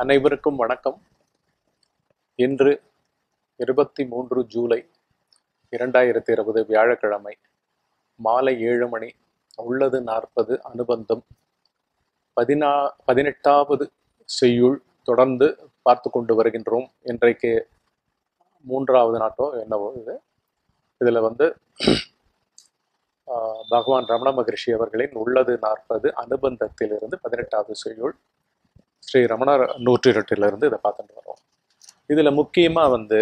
அனைவருக்கும் வணக்கம் இன்று இருபத்தி மூன்று ஜூலை இரண்டாயிரத்தி இருபது வியாழக்கிழமை மாலை ஏழு மணி உள்ளது நாற்பது அனுபந்தம் பதினா பதினெட்டாவது செய்யுள் தொடர்ந்து பார்த்து கொண்டு வருகின்றோம் இன்றைக்கு மூன்றாவது நாட்டோ என்னவோ இது இதில் வந்து ஆஹ், பகவான் ரமண மகரிஷி அவர்களின் உள்ளது நாற்பது அனுபந்தத்திலிருந்து பதினெட்டாவது செய்யுள் ஸ்ரீ ரமண நூற்றி இரட்டிலிருந்து இதை பார்த்துட்டு வரோம் இதுல முக்கியமா வந்து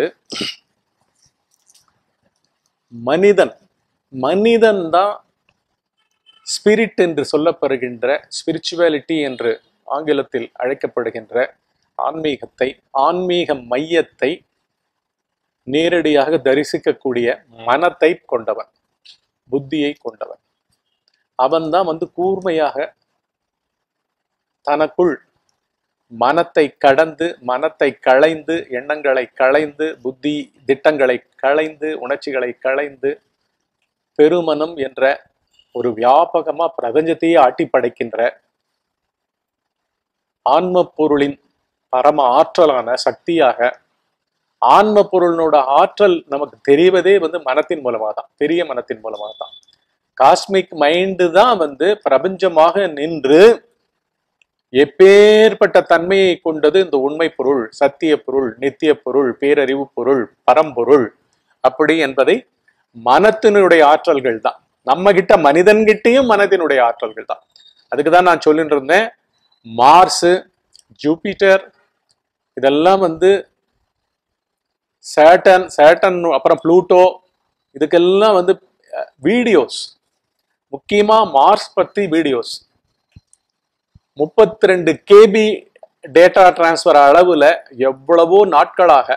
மனிதன் மனிதன் தான் ஸ்பிரிட் என்று சொல்லப்படுகின்ற ஸ்பிரிச்சுவாலிட்டி என்று ஆங்கிலத்தில் அழைக்கப்படுகின்ற ஆன்மீகத்தை ஆன்மீக மையத்தை நேரடியாக தரிசிக்கக்கூடிய மனத்தை கொண்டவன் புத்தியை கொண்டவன் அவன்தான் வந்து கூர்மையாக தனக்குள் மனத்தை கடந்து மனத்தை களைந்து எண்ணங்களை களைந்து புத்தி திட்டங்களை களைந்து உணர்ச்சிகளை களைந்து பெருமனம் என்ற ஒரு வியாபகமா பிரபஞ்சத்தையே ஆட்டி படைக்கின்ற ஆன்ம பொருளின் பரம ஆற்றலான சக்தியாக ஆன்ம பொருளினோட ஆற்றல் நமக்கு தெரிவதே வந்து மனத்தின் மூலமாக தான் பெரிய மனத்தின் மூலமாக தான் காஸ்மிக் மைண்டு தான் வந்து பிரபஞ்சமாக நின்று எப்பேற்பட்ட தன்மையை கொண்டது இந்த உண்மை பொருள் சத்திய பொருள் நித்திய பொருள் பேரறிவு பொருள் பரம்பொருள் அப்படி என்பதை மனத்தினுடைய ஆற்றல்கள் தான் நம்ம கிட்ட மனிதன்கிட்டயும் மனதினுடைய ஆற்றல்கள் தான் அதுக்கு தான் நான் சொல்லிட்டு இருந்தேன் மார்ஸ் ஜூபிட்டர் இதெல்லாம் வந்து சேட்டன் சேட்டன் அப்புறம் ப்ளூட்டோ இதுக்கெல்லாம் வந்து வீடியோஸ் முக்கியமா மார்ஸ் பத்தி வீடியோஸ் முப்பத்தி ரெண்டு கேபி டேட்டா டிரான்ஸ்ஃபர் அளவுல எவ்வளவோ நாட்களாக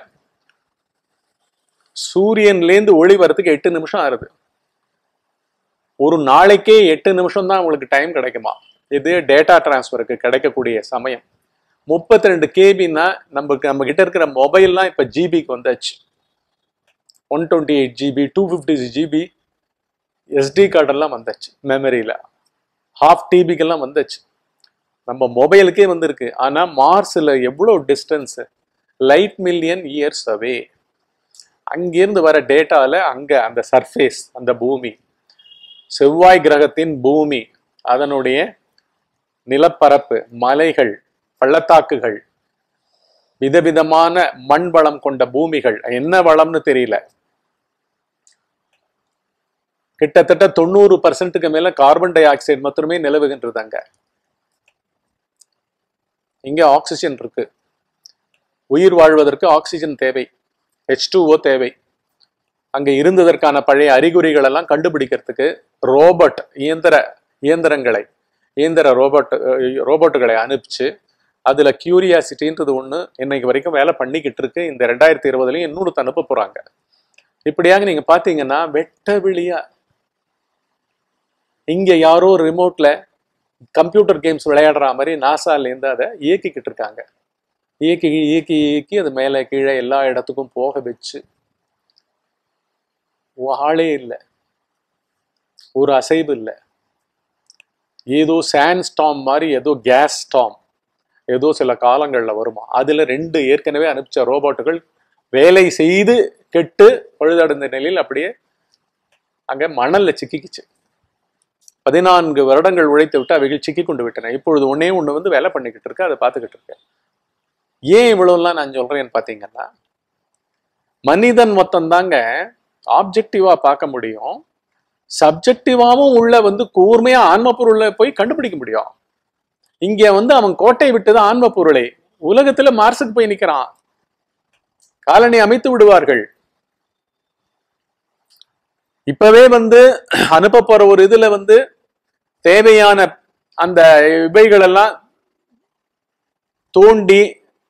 சூரியன்லேருந்து ஒளி வரதுக்கு எட்டு நிமிஷம் ஆகுது ஒரு நாளைக்கே எட்டு நிமிஷம் தான் உங்களுக்கு டைம் கிடைக்குமா இது டேட்டா டிரான்ஸ்ஃபருக்கு கிடைக்கக்கூடிய சமயம் முப்பத்தி ரெண்டு கேபின்னா நமக்கு நம்ம கிட்ட இருக்கிற மொபைல்லாம் இப்ப ஜிபிக்கு வந்தாச்சு one twenty eight GB two fifty GB SD கார்டெல்லாம் வந்தாச்சு மெமரியில ஹாஃப் டிபிக்கெல்லாம் வந்தாச்சு நம்ம மொபைலுக்கே வந்திருக்கு ஆனா மார்ஸ்ல எவ்வளவு distance light million years away அங்கிருந்து வர டேட்டால அங்க அந்த சர்ஃபேஸ் அந்த பூமி செவ்வாய் கிரகத்தின் பூமி அதனுடைய நிலப்பரப்பு மலைகள் பள்ளத்தாக்குகள் விதவிதமான மண் வளம் கொண்ட பூமிகள் என்ன வளம்னு தெரியல கிட்டத்தட்ட தொண்ணூறு பர்சன்ட்டுக்கு மேல கார்பன் டை ஆக்சைடு மட்டுமே நிலவுகின்றது அங்க இங்க ஆக்சிஜன் இருக்கு உயிர் வாழ்வதற்கு ஆக்சிஜன் தேவை ஹெச் தேவை அங்க இருந்ததற்கான பழைய அறிகுறிகள் எல்லாம் கண்டுபிடிக்கிறதுக்கு ரோபோட் இயந்திர இயந்திரங்களை இயந்திர ரோபோட் ரோபோட்டுகளை அனுப்பிச்சு அதுல கியூரியாசிட்டின்றது ஒண்ணு இன்னைக்கு வரைக்கும் வேலை பண்ணிக்கிட்டு இருக்கு இந்த ரெண்டாயிரத்தி இருபதுலயும் இன்னொரு அனுப்ப போறாங்க இப்படியாக நீங்க பாத்தீங்கன்னா வெட்ட வெளியா இங்க யாரோ ரிமோட்ல கம்ப்யூட்டர் கேம்ஸ் விளையாடுற மாதிரி நாசால இருந்து அதை இயக்கிக்கிட்டு இருக்காங்க இயக்கி இயக்கி இயக்கி அது மேலே கீழே எல்லா இடத்துக்கும் போக வச்சு ஆளே இல்லை ஒரு அசைவு இல்லை ஏதோ சாண்ட் ஸ்டாம் மாதிரி ஏதோ கேஸ் ஸ்டாம் ஏதோ சில காலங்கள்ல வருமா அதுல ரெண்டு ஏற்கனவே அனுப்பிச்ச ரோபோட்டுகள் வேலை செய்து கெட்டு பழுதடைந்த நிலையில் அப்படியே அங்க மணல்ல சிக்கிக்கிச்சு பதினான்கு வருடங்கள் உழைத்து விட்டு அவைகள் சிக்கி கொண்டு விட்டன இப்பொழுது ஒன்னே ஒண்ணு வந்து வேலை பண்ணிக்கிட்டு இருக்கு அதை பார்த்துக்கிட்டு இருக்கேன் ஏன் இவ்வளவுலாம் நான் சொல்றேன்னு பாத்தீங்கன்னா மனிதன் மொத்தம் தாங்க ஆப்ஜெக்டிவா பார்க்க முடியும் சப்ஜெக்டிவாவும் உள்ள வந்து கூர்மையா ஆன்ம பொருளை போய் கண்டுபிடிக்க முடியும் இங்க வந்து அவன் கோட்டை விட்டது ஆன்ம பொருளை உலகத்துல மார்ஸுக்கு போய் நிக்கிறான் காலனி அமைத்து விடுவார்கள் இப்பவே வந்து அனுப்ப போற ஒரு இதுல வந்து தேவையான அந்த இவைகள் எல்லாம் தோண்டி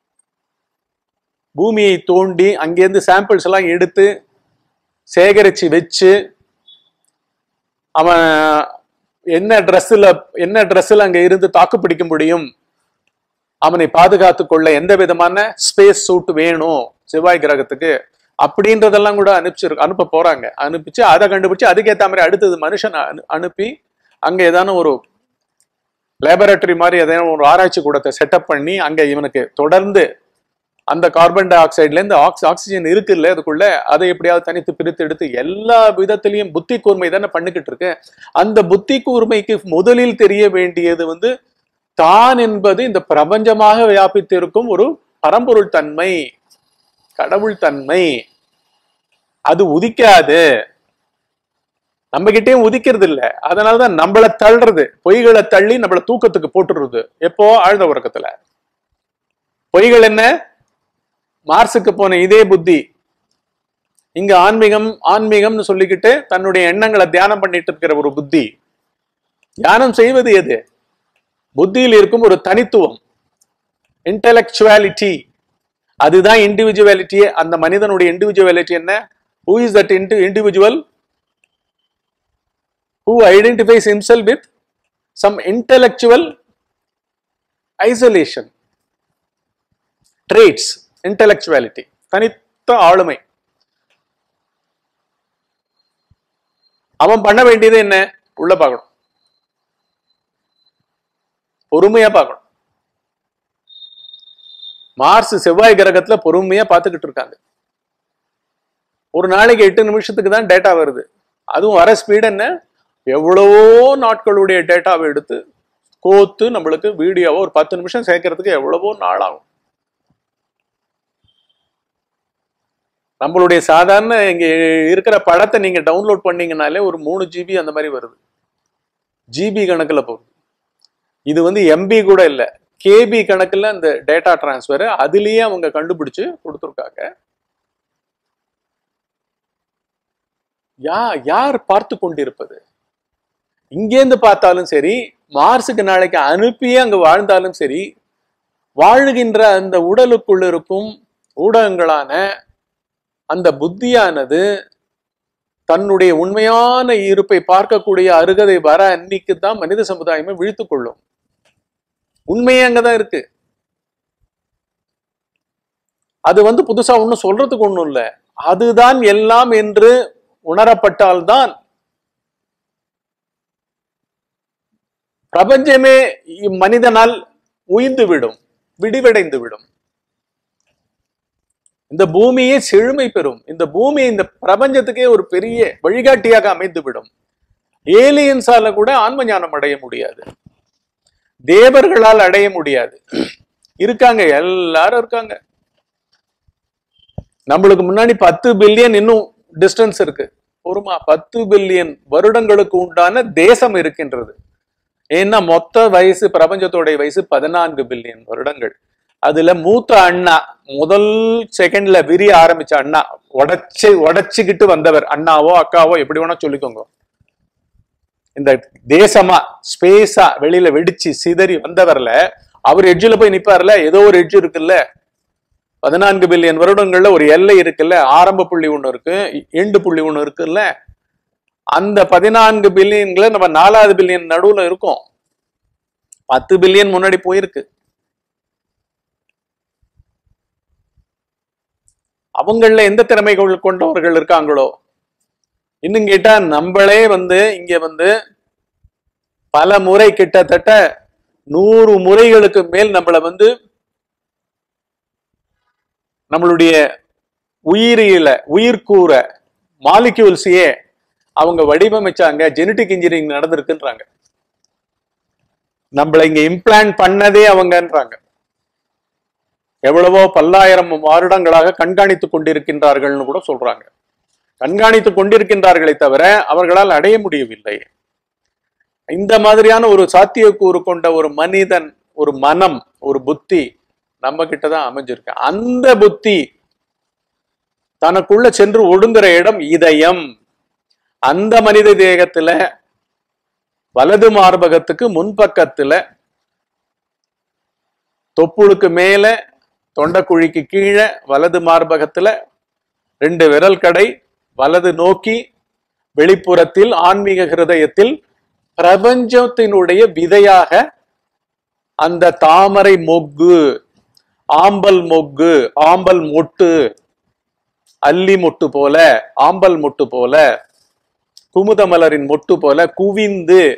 பூமியை தோண்டி அங்கேருந்து சாம்பிள்ஸ் எல்லாம் எடுத்து சேகரிச்சு வச்சு அவன் என்ன ட்ரெஸ்ஸில் என்ன ட்ரெஸ்ஸில் அங்கே இருந்து தாக்கு பிடிக்க முடியும் அவனை பாதுகாத்து கொள்ள எந்த விதமான ஸ்பேஸ் சூட் வேணும் செவ்வாய் கிரகத்துக்கு அப்படின்றதெல்லாம் கூட அனுப்பிச்சிரு அனுப்ப போறாங்க அனுப்பிச்சு அதை கண்டுபிடிச்சு அதுக்கேற்ற மாதிரி அடுத்தது மனுஷன் அனு அனுப்பி அங்க ஏதான ஒரு லேபரட்டரி மாதிரி எதையும் ஒரு ஆராய்ச்சி கூடத்தை செட்டப் பண்ணி அங்க இவனுக்கு தொடர்ந்து அந்த கார்பன் டை ஆக்சைடுல இருந்து ஆக்சி ஆக்சிஜன் இருக்குல்ல அதுக்குள்ள அதை எப்படியாவது தனித்து பிரித்து எடுத்து எல்லா விதத்திலையும் புத்தி கூர்மை தானே பண்ணிக்கிட்டு இருக்கு அந்த புத்தி கூர்மைக்கு முதலில் தெரிய வேண்டியது வந்து தான் என்பது இந்த பிரபஞ்சமாக வியாபித்திருக்கும் ஒரு பரம்பொருள் தன்மை கடவுள் தன்மை அது உதிக்காது நம்ம கிட்டயும் உதிக்கிறது இல்ல அதனாலதான் நம்மள தள்ளுறது பொய்களை தள்ளி நம்மள தூக்கத்துக்கு போட்டுறது எப்போ ஆழ்ந்த உறக்கத்துல பொய்கள் என்ன மார்ஸுக்கு போன இதே புத்தி இங்க ஆன்மீகம் ஆன்மீகம்னு சொல்லிக்கிட்டு தன்னுடைய எண்ணங்களை தியானம் பண்ணிட்டு இருக்கிற ஒரு புத்தி தியானம் செய்வது எது புத்தியில் இருக்கும் ஒரு தனித்துவம் இன்டெலக்சுவாலிட்டி அதுதான் இண்டிவிஜுவாலிட்டியே அந்த மனிதனுடைய இண்டிவிஜுவாலிட்டி என்ன who is that individual who identifies himself with some intellectual isolation traits intellectuality தனித்த ஆளுமை அவன் பண்ண வேண்டியது என்ன உள்ள பார்க்கணும் பொறுமையா பார்க்கணும் மார்ஸ் செவ்வாய் கிரகத்துல பொறுமையா பார்த்துக்கிட்டு இருக்காங்க ஒரு நாளைக்கு எட்டு நிமிஷத்துக்கு தான் டேட்டா வருது அதுவும் வர ஸ்பீடு என்ன எவ்வளவோ நாட்களுடைய டேட்டாவை எடுத்து கோத்து நம்மளுக்கு வீடியோவை ஒரு பத்து நிமிஷம் சேர்க்கறதுக்கு எவ்வளவோ நாள் ஆகும் நம்மளுடைய சாதாரண இங்க இருக்கிற படத்தை நீங்க டவுன்லோட் பண்ணீங்கனாலே ஒரு மூணு ஜிபி அந்த மாதிரி வருது ஜிபி கணக்குல போகுது இது வந்து எம்பி கூட இல்ல கேபி கணக்குல அந்த டேட்டா டிரான்ஸ்ஃபர் அதுலயே அவங்க கண்டுபிடிச்சு கொடுத்துருக்காங்க யா யார் பார்த்து கொண்டிருப்பது இங்கேருந்து பார்த்தாலும் சரி மார்ஸுக்கு நாளைக்கு அனுப்பியே அங்க வாழ்ந்தாலும் சரி வாழுகின்ற அந்த உடலுக்குள் இருக்கும் ஊடகங்களான அந்த புத்தியானது தன்னுடைய உண்மையான இருப்பை பார்க்கக்கூடிய அருகதை வர அன்னைக்கு தான் மனித சமுதாயமே விழித்து கொள்ளும் உண்மையே அங்கதான் இருக்கு அது வந்து புதுசா ஒன்றும் சொல்றதுக்கு ஒண்ணும் இல்லை அதுதான் எல்லாம் என்று உணரப்பட்டால்தான் பிரபஞ்சமே மனிதனால் உயிர்ந்து விடும் விடிவடைந்து விடும் இந்த பூமியே செழுமை பெறும் இந்த பூமி இந்த பிரபஞ்சத்துக்கே ஒரு பெரிய வழிகாட்டியாக அமைந்து விடும் ஏலியன்ஸால கூட ஆன்ம ஞானம் அடைய முடியாது தேவர்களால் அடைய முடியாது இருக்காங்க எல்லாரும் இருக்காங்க நம்மளுக்கு முன்னாடி பத்து பில்லியன் இன்னும் டிஸ்டன்ஸ் இருக்கு ஒருமா பத்து பில்லியன் வருடங்களுக்கு உண்டான தேசம் இருக்கின்றது ஏன்னா மொத்த வயசு பிரபஞ்சத்தோடைய வயசு பதினான்கு பில்லியன் வருடங்கள் அதுல மூத்த அண்ணா முதல் செகண்ட்ல விரிய ஆரம்பிச்ச அண்ணா உடைச்சு உடைச்சுக்கிட்டு வந்தவர் அண்ணாவோ அக்காவோ எப்படி வேணா சொல்லிக்கோங்க இந்த தேசமா ஸ்பேஸா வெளியில வெடிச்சு சிதறி வந்தவர்ல அவர் எட்ஜில் போய் நிப்பார்ல ஏதோ ஒரு எட்ஜ் இருக்குல்ல பதினான்கு பில்லியன் வருடங்கள்ல ஒரு எல்லை இருக்குல்ல ஆரம்ப புள்ளி ஒண்ணு இருக்கு எண்டு புள்ளி ஒண்ணு இருக்குல்ல அந்த பதினான்கு பில்லியன்ல நம்ம நாலாவது பில்லியன் நடுவுல இருக்கோம் பத்து பில்லியன் முன்னாடி போயிருக்கு அவங்கள எந்த திறமைகள் கொண்டவர்கள் இருக்காங்களோ இன்னும் கேட்டா நம்மளே வந்து இங்க வந்து பல முறை கிட்டத்தட்ட நூறு முறைகளுக்கு மேல் நம்மளை வந்து நம்மளுடைய உயிரியல உயிர்கூற மாலிக்யூல்ஸையே அவங்க வடிவமைச்சாங்க ஜெனட்டிக் இன்ஜினியரிங் நடந்திருக்குன்றாங்க நம்மள இங்க இம்ப்ளான்ட் பண்ணதே அவங்கன்றாங்க எவ்வளவோ பல்லாயிரம் வருடங்களாக கண்காணித்து கொண்டிருக்கின்றார்கள்னு கூட சொல்றாங்க கண்காணித்து கொண்டிருக்கின்றார்களே தவிர அவர்களால் அடைய முடியவில்லை இந்த மாதிரியான ஒரு சாத்தியக்கூறு கொண்ட ஒரு மனிதன் ஒரு மனம் ஒரு புத்தி நம்ம கிட்டதான் அமைஞ்சிருக்கு அந்த புத்தி தனக்குள்ள சென்று ஒடுங்குற இடம் இதயம் அந்த மனித தேகத்துல வலது மார்பகத்துக்கு முன்பக்கத்துல தொப்புளுக்கு மேல தொண்டைக்குழிக்கு கீழே வலது மார்பகத்துல ரெண்டு விரல் கடை வலது நோக்கி வெளிப்புறத்தில் ஆன்மீக ஹிருதயத்தில் பிரபஞ்சத்தினுடைய விதையாக அந்த தாமரை மொக்கு ஆம்பல் மொக்கு ஆம்பல் மொட்டு அல்லி மொட்டு போல ஆம்பல் மொட்டு போல குமுத மலரின் மொட்டு போல குவிந்து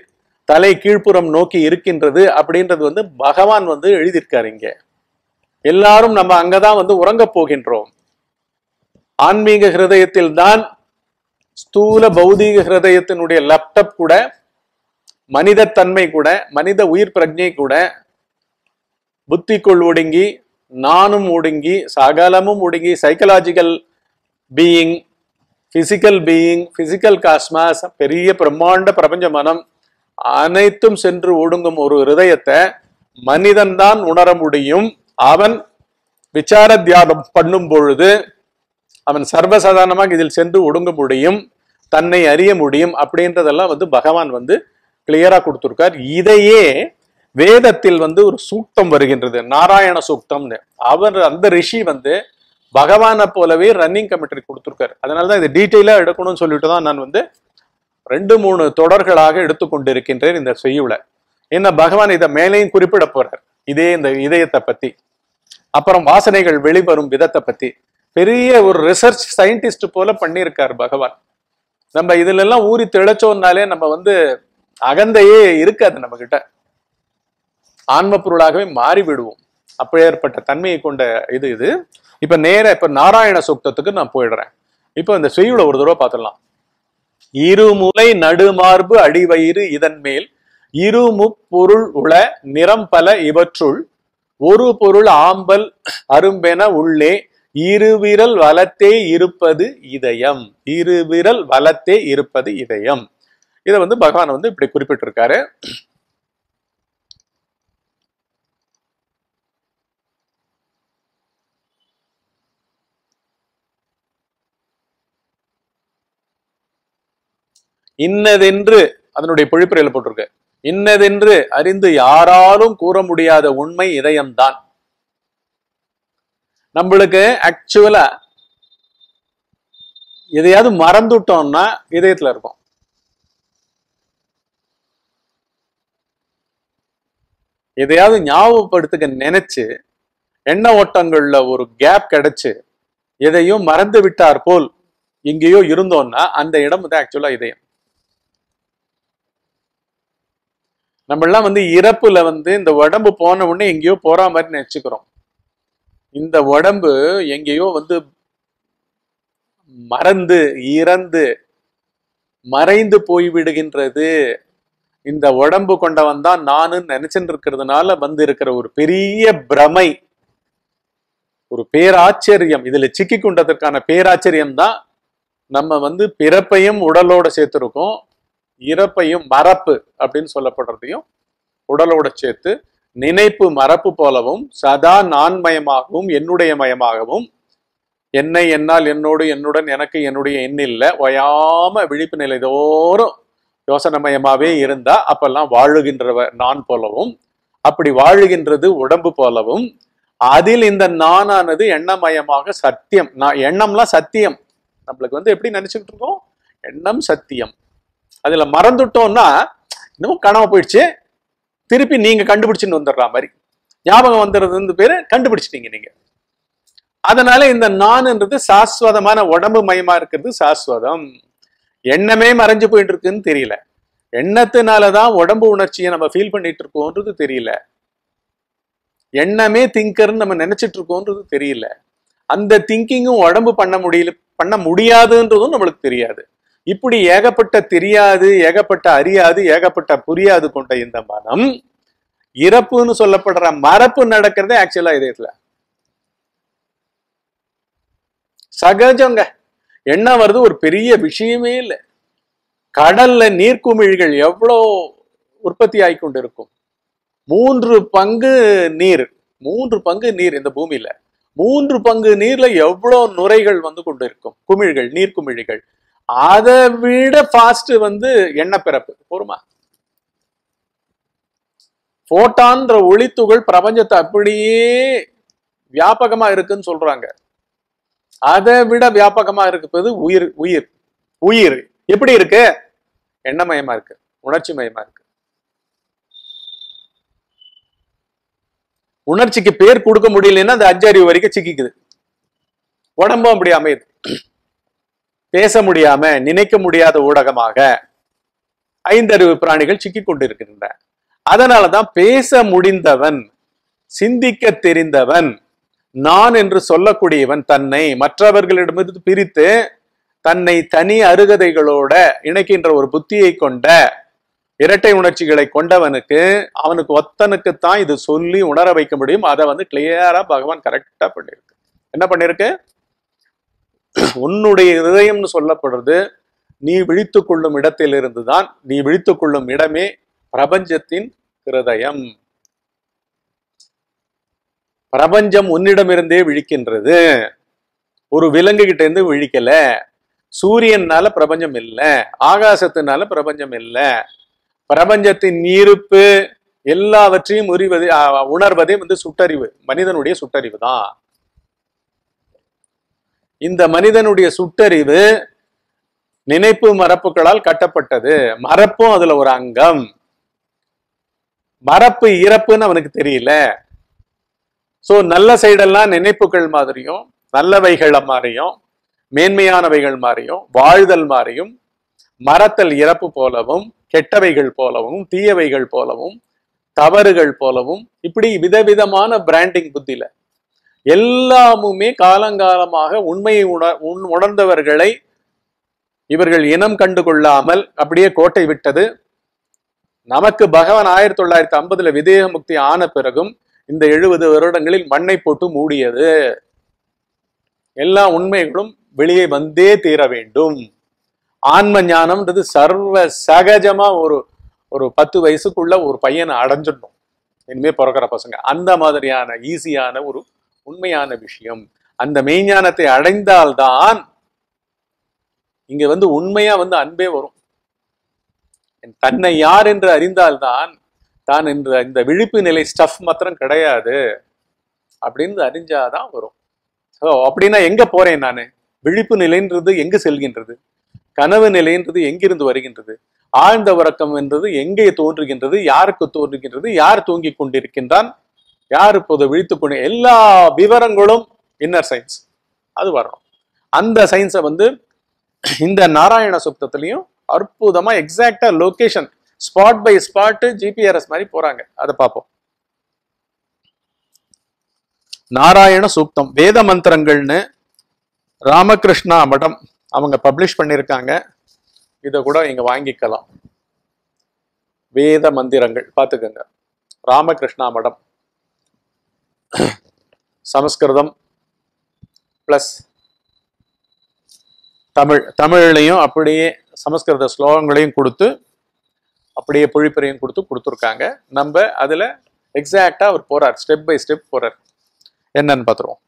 தலை கீழ்ப்புறம் நோக்கி இருக்கின்றது அப்படின்றது வந்து பகவான் வந்து எழுதியிருக்காரு இங்க எல்லாரும் நம்ம அங்கதான் வந்து உறங்கப் போகின்றோம் ஆன்மீக ஹிருதயத்தில் தான் ஸ்தூல பௌதீக ஹிருதயத்தினுடைய லேப்டாப் கூட மனித தன்மை கூட மனித உயிர் பிரஜை கூட புத்திக்குள் ஒடுங்கி நானும் ஒடுங்கி சகலமும் ஒடுங்கி psychological being physical being physical cosmos பெரிய பிரம்மாண்ட பிரபஞ்ச மனம் அனைத்தும் சென்று ஒடுங்கும் ஒரு ஹிருதயத்தை மனிதன் தான் உணர முடியும் அவன் விசார தியானம் பண்ணும் பொழுது அவன் சர்வசாதாரணமாக இதில் சென்று ஒடுங்க முடியும் தன்னை அறிய முடியும் அப்படின்றதெல்லாம் வந்து பகவான் வந்து கிளியரா கொடுத்திருக்கார் இதையே வேதத்தில் வந்து ஒரு சூக்தம் வருகின்றது நாராயண சூக்தம்னு அவர் அந்த ரிஷி வந்து பகவானை போலவே ரன்னிங் கமெண்ட்ரி கொடுத்திருக்காரு அதனாலதான் இது டீட்டெயிலா எடுக்கணும்னு சொல்லிட்டு தான் நான் வந்து ரெண்டு மூணு தொடர்களாக எடுத்துக்கொண்டிருக்கின்றேன் இந்த செய்யுள என்ன பகவான் இதை மேலேயும் குறிப்பிட போறார் இதே இந்த இதயத்தை பத்தி அப்புறம் வாசனைகள் வெளிவரும் விதத்தை பத்தி பெரிய ஒரு ரிசர்ச் சயின்டிஸ்ட் போல பண்ணியிருக்கார் பகவான் நம்ம இதுல எல்லாம் ஊறி திளைச்சோம்னாலே நம்ம வந்து அகந்தையே இருக்காது நம்ம கிட்ட ஆன்ம பொருளாகவே மாறி விடுவோம் அப்பேற்பட்ட தன்மையை கொண்ட இது இது இப்ப நேர இப்ப நாராயண சூக்தத்துக்கு நான் போயிடுறேன் இப்ப இந்த செய்யுள ஒரு தடவை பார்த்துடலாம் இருமுலை நடுமார்பு அடிவயிறு இதன் மேல் இருமுப்பொருள் உள நிறம் பல இவற்றுள் ஒரு பொருள் ஆம்பல் அரும்பென உள்ளே இருவிரல் வலத்தே இருப்பது இதயம் இருவிரல் வலத்தே இருப்பது இதயம் இதை வந்து பகவான் வந்து இப்படி குறிப்பிட்டிருக்காரு இன்னதென்று அதனுடைய பொழிப்புரையில போட்டிருக்கு இன்னதென்று அறிந்து யாராலும் கூற முடியாத உண்மை இதயம்தான் நம்மளுக்கு ஆக்சுவலா எதையாவது மறந்துட்டோம்னா இதயத்துல இருக்கும் எதையாவது ஞாபகப்படுத்துக்க நினைச்சு எண்ண ஓட்டங்கள்ல ஒரு கேப் கிடைச்சு எதையும் மறந்து விட்டார் போல் எங்கேயோ இருந்தோம்னா அந்த இடம் வந்து ஆக்சுவலா இதயம் நம்ம எல்லாம் வந்து இறப்புல வந்து இந்த உடம்பு போன உடனே எங்கேயோ போற மாதிரி நினைச்சுக்கிறோம் இந்த உடம்பு எங்கேயோ வந்து மறந்து இறந்து மறைந்து போய் விடுகின்றது இந்த உடம்பு கொண்டவன் தான் நானுன்னு நினைச்சுட்டு இருக்கிறதுனால வந்து இருக்கிற ஒரு பெரிய பிரமை ஒரு பேராச்சரியம் இதுல சிக்கி கொண்டதற்கான பேராச்சரியம் தான் நம்ம வந்து பிறப்பையும் உடலோட சேர்த்திருக்கோம் இறப்பையும் மறப்பு அப்படின்னு சொல்லப்படுறதையும் உடலோட சேர்த்து நினைப்பு மறப்பு போலவும் சதா நான்மயமாகவும் என்னுடைய மயமாகவும் என்னை என்னால் என்னோடு என்னுடன் எனக்கு என்னுடைய எண்ணில்ல ஒயாம விழிப்பு நிலை தோறும் யோசனமயமாவே இருந்தா அப்பெல்லாம் வாழுகின்றவ நான் போலவும் அப்படி வாழுகின்றது உடம்பு போலவும் அதில் இந்த நானானது எண்ணமயமாக சத்தியம் நான் எண்ணம்லாம் சத்தியம் நம்மளுக்கு வந்து எப்படி நினைச்சுக்கிட்டு இருக்கோம் எண்ணம் சத்தியம் அதுல மறந்துட்டோம்னா இன்னும் காணாம போயிடுச்சு திருப்பி நீங்க கண்டுபிடிச்சுன்னு வந்துடுற மாதிரி ஞாபகம் வந்துடுறது பேரு கண்டுபிடிச்சிட்டீங்க நீங்க அதனால இந்த நான்ன்றது சாஸ்வதமான உடம்பு மயமா இருக்கிறது சாஸ்வதம் எண்ணமே மறைஞ்சு போயிட்டு இருக்குன்னு தெரியல எண்ணத்தினாலதான் உடம்பு உணர்ச்சியை நம்ம ஃபீல் பண்ணிட்டு இருக்கோன்றது தெரியல எண்ணமே திங்கர்னு நம்ம நினைச்சிட்டு இருக்கோன்றது தெரியல அந்த திங்கிங்கும் உடம்பு பண்ண முடியல பண்ண முடியாதுன்றதும் நம்மளுக்கு தெரியாது இப்படி ஏகப்பட்ட தெரியாது ஏகப்பட்ட அறியாது ஏகப்பட்ட புரியாது கொண்ட இந்த மனம் இறப்புன்னு சொல்லப்படுற மரப்பு நடக்கிறதே ஆக்சுவலா இதயத்துல சகஜங்க எண்ணம் வருது ஒரு பெரிய விஷயமே இல்லை கடல்ல நீர்க்குமிழிகள் எவ்வளோ உற்பத்தி ஆகிக்கொண்டு இருக்கும் மூன்று பங்கு நீர் மூன்று பங்கு நீர் இந்த பூமியில மூன்று பங்கு நீர்ல எவ்வளவு நுரைகள் வந்து கொண்டு இருக்கும் குமிழ்கள் நீர்க்குமிழிகள் அதை விட ஃபாஸ்ட் வந்து எண்ணப்பிறப்பு போருமா போட்டான்ற ஒளித்துகள் பிரபஞ்சத்தை அப்படியே வியாபகமா இருக்குன்னு சொல்றாங்க அதை விட வியாபகமா இருப்பது உயிர் உயிர் உயிர் எப்படி இருக்கு எண்ணமயமா இருக்கு உணர்ச்சி மயமா இருக்கு உணர்ச்சிக்கு பேர் கொடுக்க முடியலன்னா அந்த அஞ்சறிவு வரைக்கும் சிக்கிக்குது உடம்பும் அப்படி அமையுது பேச முடியாம நினைக்க முடியாத ஊடகமாக ஐந்தறிவு பிராணிகள் சிக்கிக் கொண்டிருக்கின்றன அதனாலதான் பேச முடிந்தவன் சிந்திக்க தெரிந்தவன் நான் என்று சொல்லக்கூடியவன் தன்னை மற்றவர்களிடமிருந்து பிரித்து தன்னை தனி அருகதைகளோட இணைக்கின்ற ஒரு புத்தியை கொண்ட இரட்டை உணர்ச்சிகளை கொண்டவனுக்கு அவனுக்கு ஒத்தனுக்குத்தான் இது சொல்லி உணர வைக்க முடியும் அதை வந்து கிளியரா பகவான் கரெக்டா பண்ணிருக்கு என்ன பண்ணிருக்கு உன்னுடைய இதயம்னு சொல்லப்படுறது நீ விழித்துக் கொள்ளும் இடத்திலிருந்து தான் நீ விழித்துக் கொள்ளும் இடமே பிரபஞ்சத்தின் ஹிருதயம் பிரபஞ்சம் உன்னிடமிருந்தே விழிக்கின்றது ஒரு விலங்கு கிட்ட இருந்து விழிக்கல சூரியனால பிரபஞ்சம் இல்ல ஆகாசத்தினால பிரபஞ்சம் இல்ல பிரபஞ்சத்தின் இருப்பு எல்லாவற்றையும் உரிவது ஆ, உணர்வதே வந்து சுட்டறிவு மனிதனுடைய சுட்டறிவு தான் இந்த மனிதனுடைய சுட்டறிவு நினைப்பு மரப்புகளால் கட்டப்பட்டது மரப்பும் அதுல ஒரு அங்கம் மரப்பு இறப்புன்னு அவனுக்கு தெரியல சோ நல்ல சைடெல்லாம் நினைப்புகள் மாதிரியும் நல்லவைகள் மாதிரியும் மேன்மையானவைகள் மாதிரியும் வாழ்தல் மாதிரியும் மரத்தல் இறப்பு போலவும் கெட்டவைகள் போலவும் தீயவைகள் போலவும் தவறுகள் போலவும் இப்படி விதவிதமான பிராண்டிங் புத்தியில எல்லாமுமே காலங்காலமாக உண்மையை உணர் உண்- உணர்ந்தவர்களை இவர்கள் இனம் கண்டு கொள்ளாமல் அப்படியே கோட்டை விட்டது நமக்கு பகவான் ஆயிரத்தி தொள்ளாயிரத்தி ஐம்பதுல விதேக முக்தி ஆன பிறகும் இந்த எழுபது வருடங்களில் மண்ணை போட்டு மூடியது எல்லா உண்மைகளும் வெளியே வந்தே தீர வேண்டும் ஆன்ம ஞானம்ன்றது சர்வ சகஜமா ஒரு ஒரு பத்து வயசுக்குள்ள ஒரு பையனை அடைஞ்சிடணும் இனிமே பிறக்கிற பசங்க அந்த மாதிரியான ஈஸியான ஒரு உண்மையான விஷயம் அந்த மெய்ஞானத்தை அடைந்தால்தான் இங்க வந்து உண்மையா வந்து அன்பே வரும் தன்னை யார் என்று அறிந்தால்தான் தான் என்ற இந்த விழிப்பு நிலை ஸ்டஃப் மாத்திரம் கிடையாது அப்படின்னு அறிஞ்சாதான் வரும் ஸோ அப்படின்னா எங்க போறேன் நான் விழிப்பு நிலைன்றது எங்கு செல்கின்றது கனவு நிலைன்றது எங்கிருந்து வருகின்றது ஆழ்ந்த உறக்கம் என்றது எங்கே தோன்றுகின்றது யாருக்கு தோன்றுகின்றது யார் தூங்கிக் கொண்டிருக்கின்றான் யார் இப்போது விழித்துக் கொண்டு எல்லா விவரங்களும் இன்னர் சயின்ஸ் அது வரணும் அந்த சயின்ஸை வந்து இந்த நாராயண சுப்தத்திலையும் அற்புதமா எக்ஸாக்டா location spot by spot GPRS மாதிரி போறாங்க அதை பார்ப்போம் நாராயண சூக்தம் வேத மந்திரங்கள்னு ராமகிருஷ்ணா மடம் அவங்க பப்ளிஷ் பண்ணியிருக்காங்க இதை கூட இங்க வாங்கிக்கலாம் வேத மந்திரங்கள் பார்த்துக்கோங்க ராமகிருஷ்ணா மடம் சமஸ்கிருதம் பிளஸ் தமிழ் தமிழ்லையும் அப்படியே சமஸ்கிருத ஸ்லோகங்களையும் கொடுத்து அப்படியே பொழிப்புரையும் கொடுத்து கொடுத்துருக்காங்க நம்ம அதுல எக்ஸாக்டா அவர் போறார் ஸ்டெப் பை ஸ்டெப் போறார் என்னன்னு பார்த்துருவோம்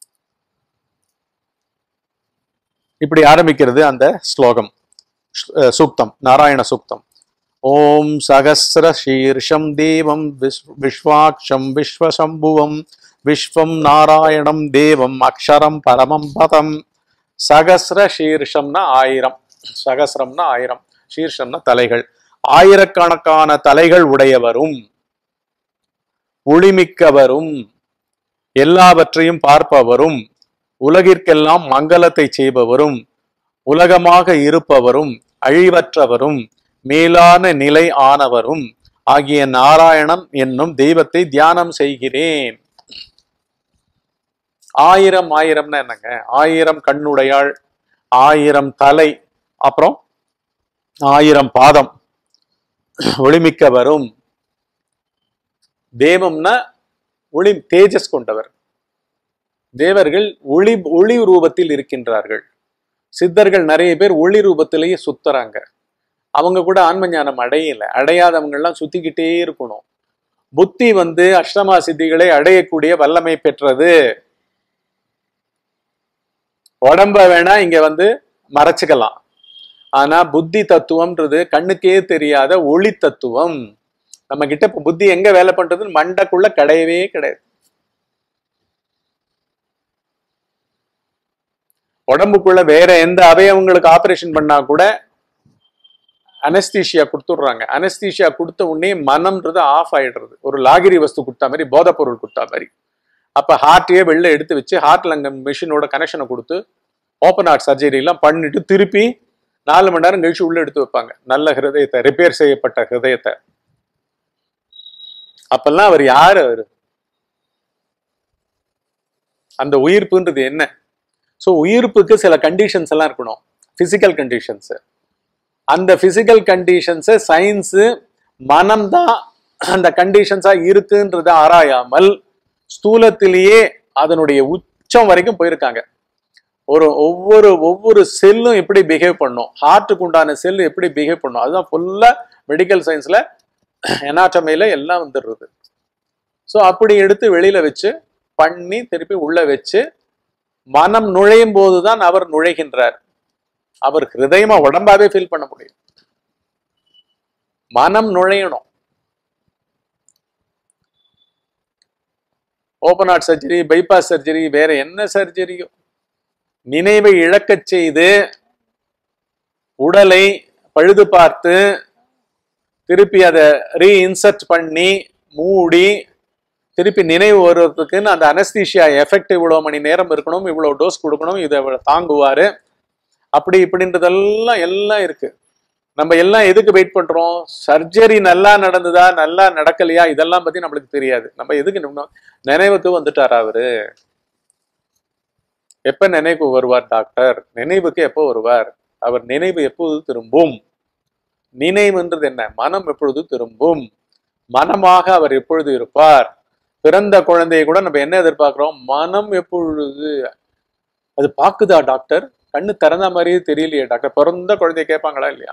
இப்படி ஆரம்பிக்கிறது அந்த ஸ்லோகம் ஸ்- அஹ் சூக்தம் நாராயண சூக்தம் ஓம் சகசிர சீர்ஷம் தேவம் விஸ் விஸ்வாட்சம் விஸ்வசம்புவம் விஸ்வம் நாராயணம் தேவம் அக்ஷரம் பரமம் பதம் சகசிர சீர்ஷம்னா ஆயிரம் சகசிரம்னா ஆயிரம் சீர்ஷம்னா தலைகள் ஆயிரக்கணக்கான தலைகள் உடையவரும் ஒளிமிக்கவரும் எல்லாவற்றையும் பார்ப்பவரும் உலகிற்கெல்லாம் மங்களத்தை செய்பவரும் உலகமாக இருப்பவரும் அழிவற்றவரும் மேலான நிலை ஆனவரும் ஆகிய நாராயணன் என்னும் தெய்வத்தை தியானம் செய்கிறேன் ஆயிரம் ஆயிரம்னா என்னங்க ஆயிரம் கண்ணுடையாள் ஆயிரம் தலை அப்புறம் ஆயிரம் பாதம் ஒளிமிக்க வரும் தேவம்னா ஒளி தேஜஸ் கொண்டவர் தேவர்கள் ஒளி ஒளி ரூபத்தில் இருக்கின்றார்கள் சித்தர்கள் நிறைய பேர் ஒளி ரூபத்திலேயே சுத்துறாங்க அவங்க கூட ஆன்ம ஞானம் அடையல அடையாதவங்க எல்லாம் சுத்திக்கிட்டே இருக்கணும் புத்தி வந்து அஷ்டமா சித்திகளை அடையக்கூடிய வல்லமை பெற்றது உடம்ப வேணா இங்க வந்து மறைச்சுக்கலாம் ஆனா புத்தி தத்துவம்ன்றது கண்ணுக்கே தெரியாத ஒளி தத்துவம் நம்ம கிட்ட இப்ப புத்தி எங்க வேலை பண்றதுன்னு மண்டைக்குள்ள கிடையவே கிடையாது உடம்புக்குள்ள வேற எந்த அவயவங்களுக்கு ஆபரேஷன் பண்ணா கூட அனஸ்தீஷியா கொடுத்துடுறாங்க அனஸ்தீஷியா கொடுத்த உடனே மனம்ன்றது ஆஃப் ஆயிடுறது ஒரு லாகிரி வஸ்து கொடுத்தா மாதிரி போதைப் பொருள் கொடுத்தா மாதிரி அப்ப ஹார்ட்டையே வெளில எடுத்து வச்சு ஹார்ட்ல அங்க மிஷினோட கனெக்ஷனை கொடுத்து ஓப்பன் ஹார்ட் சர்ஜரி எல்லாம் பண்ணிட்டு திருப்பி நாலு மணி நேரம் கழிச்சு உள்ள எடுத்து வைப்பாங்க நல்ல ஹிருதயத்தை ரிப்பேர் செய்யப்பட்ட ஹிருதயத்தை அப்பெல்லாம் அவர் யாரு அவரு அந்த உயிர்ப்புன்றது என்ன ஸோ உயிர்ப்புக்கு சில கண்டிஷன்ஸ் எல்லாம் இருக்கணும் பிசிக்கல் கண்டிஷன்ஸ் அந்த பிசிக்கல் கண்டிஷன்ஸை சயின்ஸு மனம்தான் அந்த கண்டிஷன்ஸா இருக்குன்றத ஆராயாமல் ஸ்தூலத்திலேயே அதனுடைய உச்சம் வரைக்கும் போயிருக்காங்க ஒரு ஒவ்வொரு ஒவ்வொரு செல்லும் எப்படி பிஹேவ் பண்ணும் ஹார்ட்டுக்கு உண்டான செல் எப்படி பிஹேவ் பண்ணும் அதுதான் ஃபுல்லா மெடிக்கல் சயின்ஸ்ல எனாட்டமையில எல்லாம் வந்துடுறது ஸோ அப்படி எடுத்து வெளியில வச்சு பண்ணி திருப்பி உள்ள வச்சு மனம் நுழையும் போதுதான் அவர் நுழைகின்றார் அவர் ஹிருதயமா உடம்பாவே ஃபீல் பண்ண முடியும் மனம் நுழையணும் open heart surgery bypass surgery வேற என்ன சர்ஜரியோ நினைவை இழக்கச் செய்து உடலை பழுது பார்த்து திருப்பி அதை ரீஇன்சர்ட் பண்ணி மூடி திருப்பி நினைவு வருவதற்குன்னு அந்த அனஸ்தீஷியா எஃபெக்ட் இவ்வளோ மணி நேரம் இருக்கணும் இவ்வளோ டோஸ் கொடுக்கணும் இதை தாங்குவாரு அப்படி இப்படின்றதெல்லாம் எல்லாம் இருக்கு நம்ம எல்லாம் எதுக்கு வெயிட் பண்றோம் சர்ஜரி நல்லா நடந்ததா நல்லா நடக்கலையா இதெல்லாம் பத்தி நம்மளுக்கு தெரியாது நம்ம எதுக்கு நின்னோம்? நினைவுக்கு வந்துட்டாரா அவரு எப்ப நினைவுக்கு வருவார் டாக்டர் நினைவுக்கு எப்போ வருவார் அவர் நினைவு எப்போது திரும்பும் நினைவுன்றது என்ன மனம் எப்பொழுது திரும்பும் மனமாக அவர் எப்பொழுது இருப்பார் பிறந்த குழந்தையை கூட நம்ம என்ன எதிர்பார்க்கிறோம் மனம் எப்பொழுது அது பாக்குதா டாக்டர் கண்ணு திறந்த மாதிரியே தெரியலையே டாக்டர் பிறந்த குழந்தைய கேட்பாங்களா இல்லையா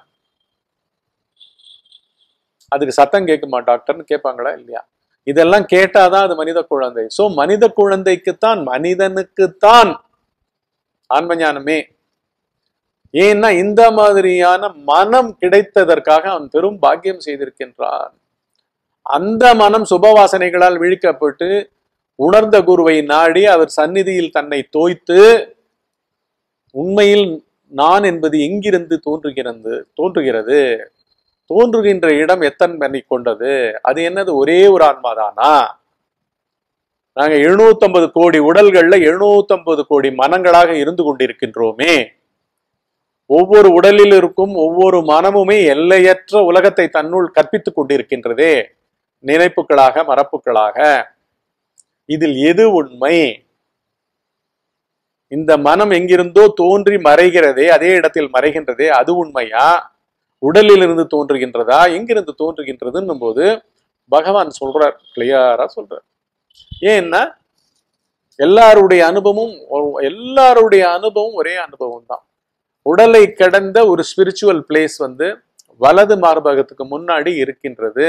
அதுக்கு சத்தம் கேட்குமா டாக்டர்னு கேட்பாங்களா இல்லையா இதெல்லாம் கேட்டாதான் அது மனித குழந்தை சோ மனித குழந்தைக்குத்தான் மனிதனுக்குத்தான் ஆன்ம ஞானமே ஏன்னா இந்த மாதிரியான மனம் கிடைத்ததற்காக அவன் பெரும் பாக்கியம் செய்திருக்கின்றான் அந்த மனம் சுபவாசனைகளால் விழிக்கப்பட்டு உணர்ந்த குருவை நாடி அவர் சந்நிதியில் தன்னை தோய்த்து உண்மையில் நான் என்பது எங்கிருந்து தோன்றுகிறது தோன்றுகிறது தோன்றுகின்ற இடம் எத்தனை கொண்டது அது என்னது ஒரே ஒரு ஆன்மாதானா நாங்க 750 கோடி உடல்கள்ல 750 கோடி மனங்களாக இருந்து கொண்டிருக்கின்றோமே ஒவ்வொரு உடலில் இருக்கும் ஒவ்வொரு மனமுமே எல்லையற்ற உலகத்தை தன்னுள் கற்பித்துக் கொண்டிருக்கின்றதே நினைப்புகளாக மரப்புகளாக இதில் எது உண்மை இந்த மனம் எங்கிருந்தோ தோன்றி மறைகிறதே அதே இடத்தில் மறைகின்றதே அது உண்மையா உடலில் இருந்து தோன்றுகின்றதா எங்கிருந்து தோன்றுகின்றதுன்னும் போது பகவான் சொல்றார் கிளியரா சொல்றார் ஏன்னா எல்லாருடைய அனுபவமும் ஒ- எல்லாருடைய அனுபவம் ஒரே அனுபவம் தான் உடலை கடந்த ஒரு ஸ்பிரிச்சுவல் பிளேஸ் வந்து வலது மார்பகத்துக்கு முன்னாடி இருக்கின்றது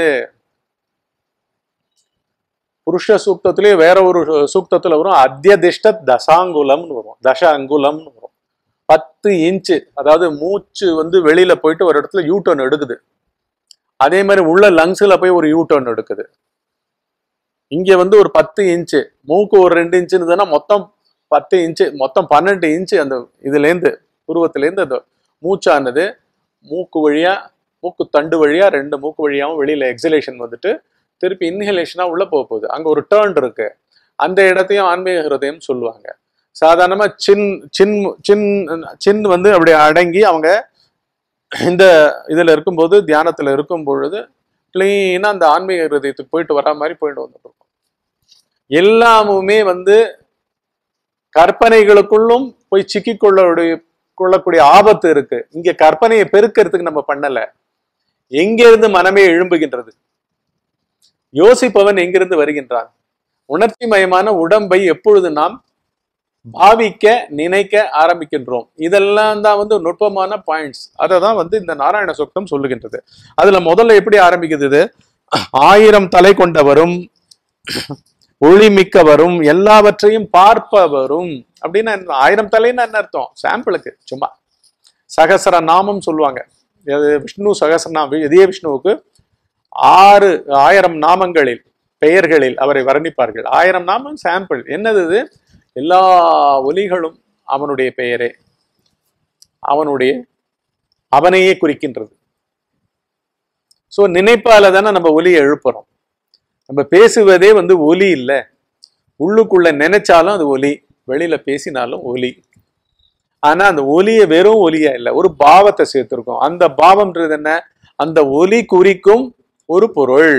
புருஷ சூக்தத்திலே வேற ஒரு சூக்தத்துல வரும் அத்தியதிஷ்ட தசாங்குலம்னு வரும் தச அங்குலம்னு வரும் பத்து இன்ச்சு அதாவது மூச்சு வந்து வெளியில போயிட்டு ஒரு இடத்துல யூ டர்ன் எடுக்குது அதே மாதிரி உள்ள லங்ஸ்ல போய் ஒரு யூ டர்ன் எடுக்குது இங்க வந்து ஒரு பத்து இன்ச்சு மூக்கு ஒரு ரெண்டு இன்ச்சு இருந்ததுன்னா மொத்தம் பத்து இன்ச்சு மொத்தம் பன்னெண்டு இன்ச்சு அந்த இதுல இருந்து உருவத்திலேருந்து அந்த மூச்சானது மூக்கு வழியா மூக்கு தண்டு வழியா ரெண்டு மூக்கு வழியாவும் வெளியில எக்ஸலேஷன் வந்துட்டு திருப்பி இன்ஹலேஷனா உள்ள போக போகுது அங்க ஒரு டேர்ன் இருக்கு அந்த இடத்தையும் ஆன்மீக ஹிருதயம் சொல்லுவாங்க சாதாரணமா சின் சின் சின் சின் வந்து அப்படி அடங்கி அவங்க இந்த இதுல இருக்கும்போது தியானத்துல இருக்கும் பொழுது கிளீனா அந்த ஆன்மீக ஹிருதயத்துக்கு போயிட்டு வர மாதிரி போயிட்டு வந்துட்டு இருக்கும் எல்லாமுமே வந்து கற்பனைகளுக்குள்ளும் போய் சிக்கிக் கொள்ளக்கூடிய கொள்ளக்கூடிய ஆபத்து இருக்கு இங்க கற்பனையை பெருக்கிறதுக்கு நம்ம பண்ணல எங்கிருந்து மனமே எழும்புகின்றது யோசிப்பவன் எங்கிருந்து வருகின்றான் உணர்ச்சி மயமான உடம்பை எப்பொழுது நாம் பாவிக்க நினைக்க ஆரம்பிக்கின்றோம் இதெல்லாம் தான் வந்து நுட்பமான பாயிண்ட்ஸ் அதை தான் வந்து இந்த நாராயண சொக்தம் சொல்லுகின்றது அதுல முதல்ல எப்படி ஆரம்பிக்குது இது ஆயிரம் தலை கொண்டவரும் ஒளிமிக்கவரும் எல்லாவற்றையும் பார்ப்பவரும் அப்படின்னா என்ன? ஆயிரம் தலைன்னா என்ன அர்த்தம் சாம்பிளுக்கு சும்மா சகசர நாமம் சொல்லுவாங்க இது விஷ்ணு சகசரநாமம் இதே விஷ்ணுவுக்கு ஆறு ஆயிரம் நாமங்களில் பெயர்களில் அவரை வர்ணிப்பார்கள் ஆயிரம் நாமம் சாம்பிள் என்னது இது எல்லா ஒலிகளும் அவனுடைய பெயரே அவனுடைய அவனையே குறிக்கின்றது சோ நினைப்பால தானே நம்ம ஒலியை எழுப்புறோம் நம்ம பேசுவதே வந்து ஒலி இல்லை உள்ளுக்குள்ள நினைச்சாலும் அது ஒலி வெளியில பேசினாலும் ஒலி ஆனா அந்த ஒலிய வெறும் ஒலியா இல்ல ஒரு பாவத்தை சேர்த்திருக்கோம் அந்த பாவம்ன்றது என்ன அந்த ஒலி குறிக்கும் ஒரு பொருள்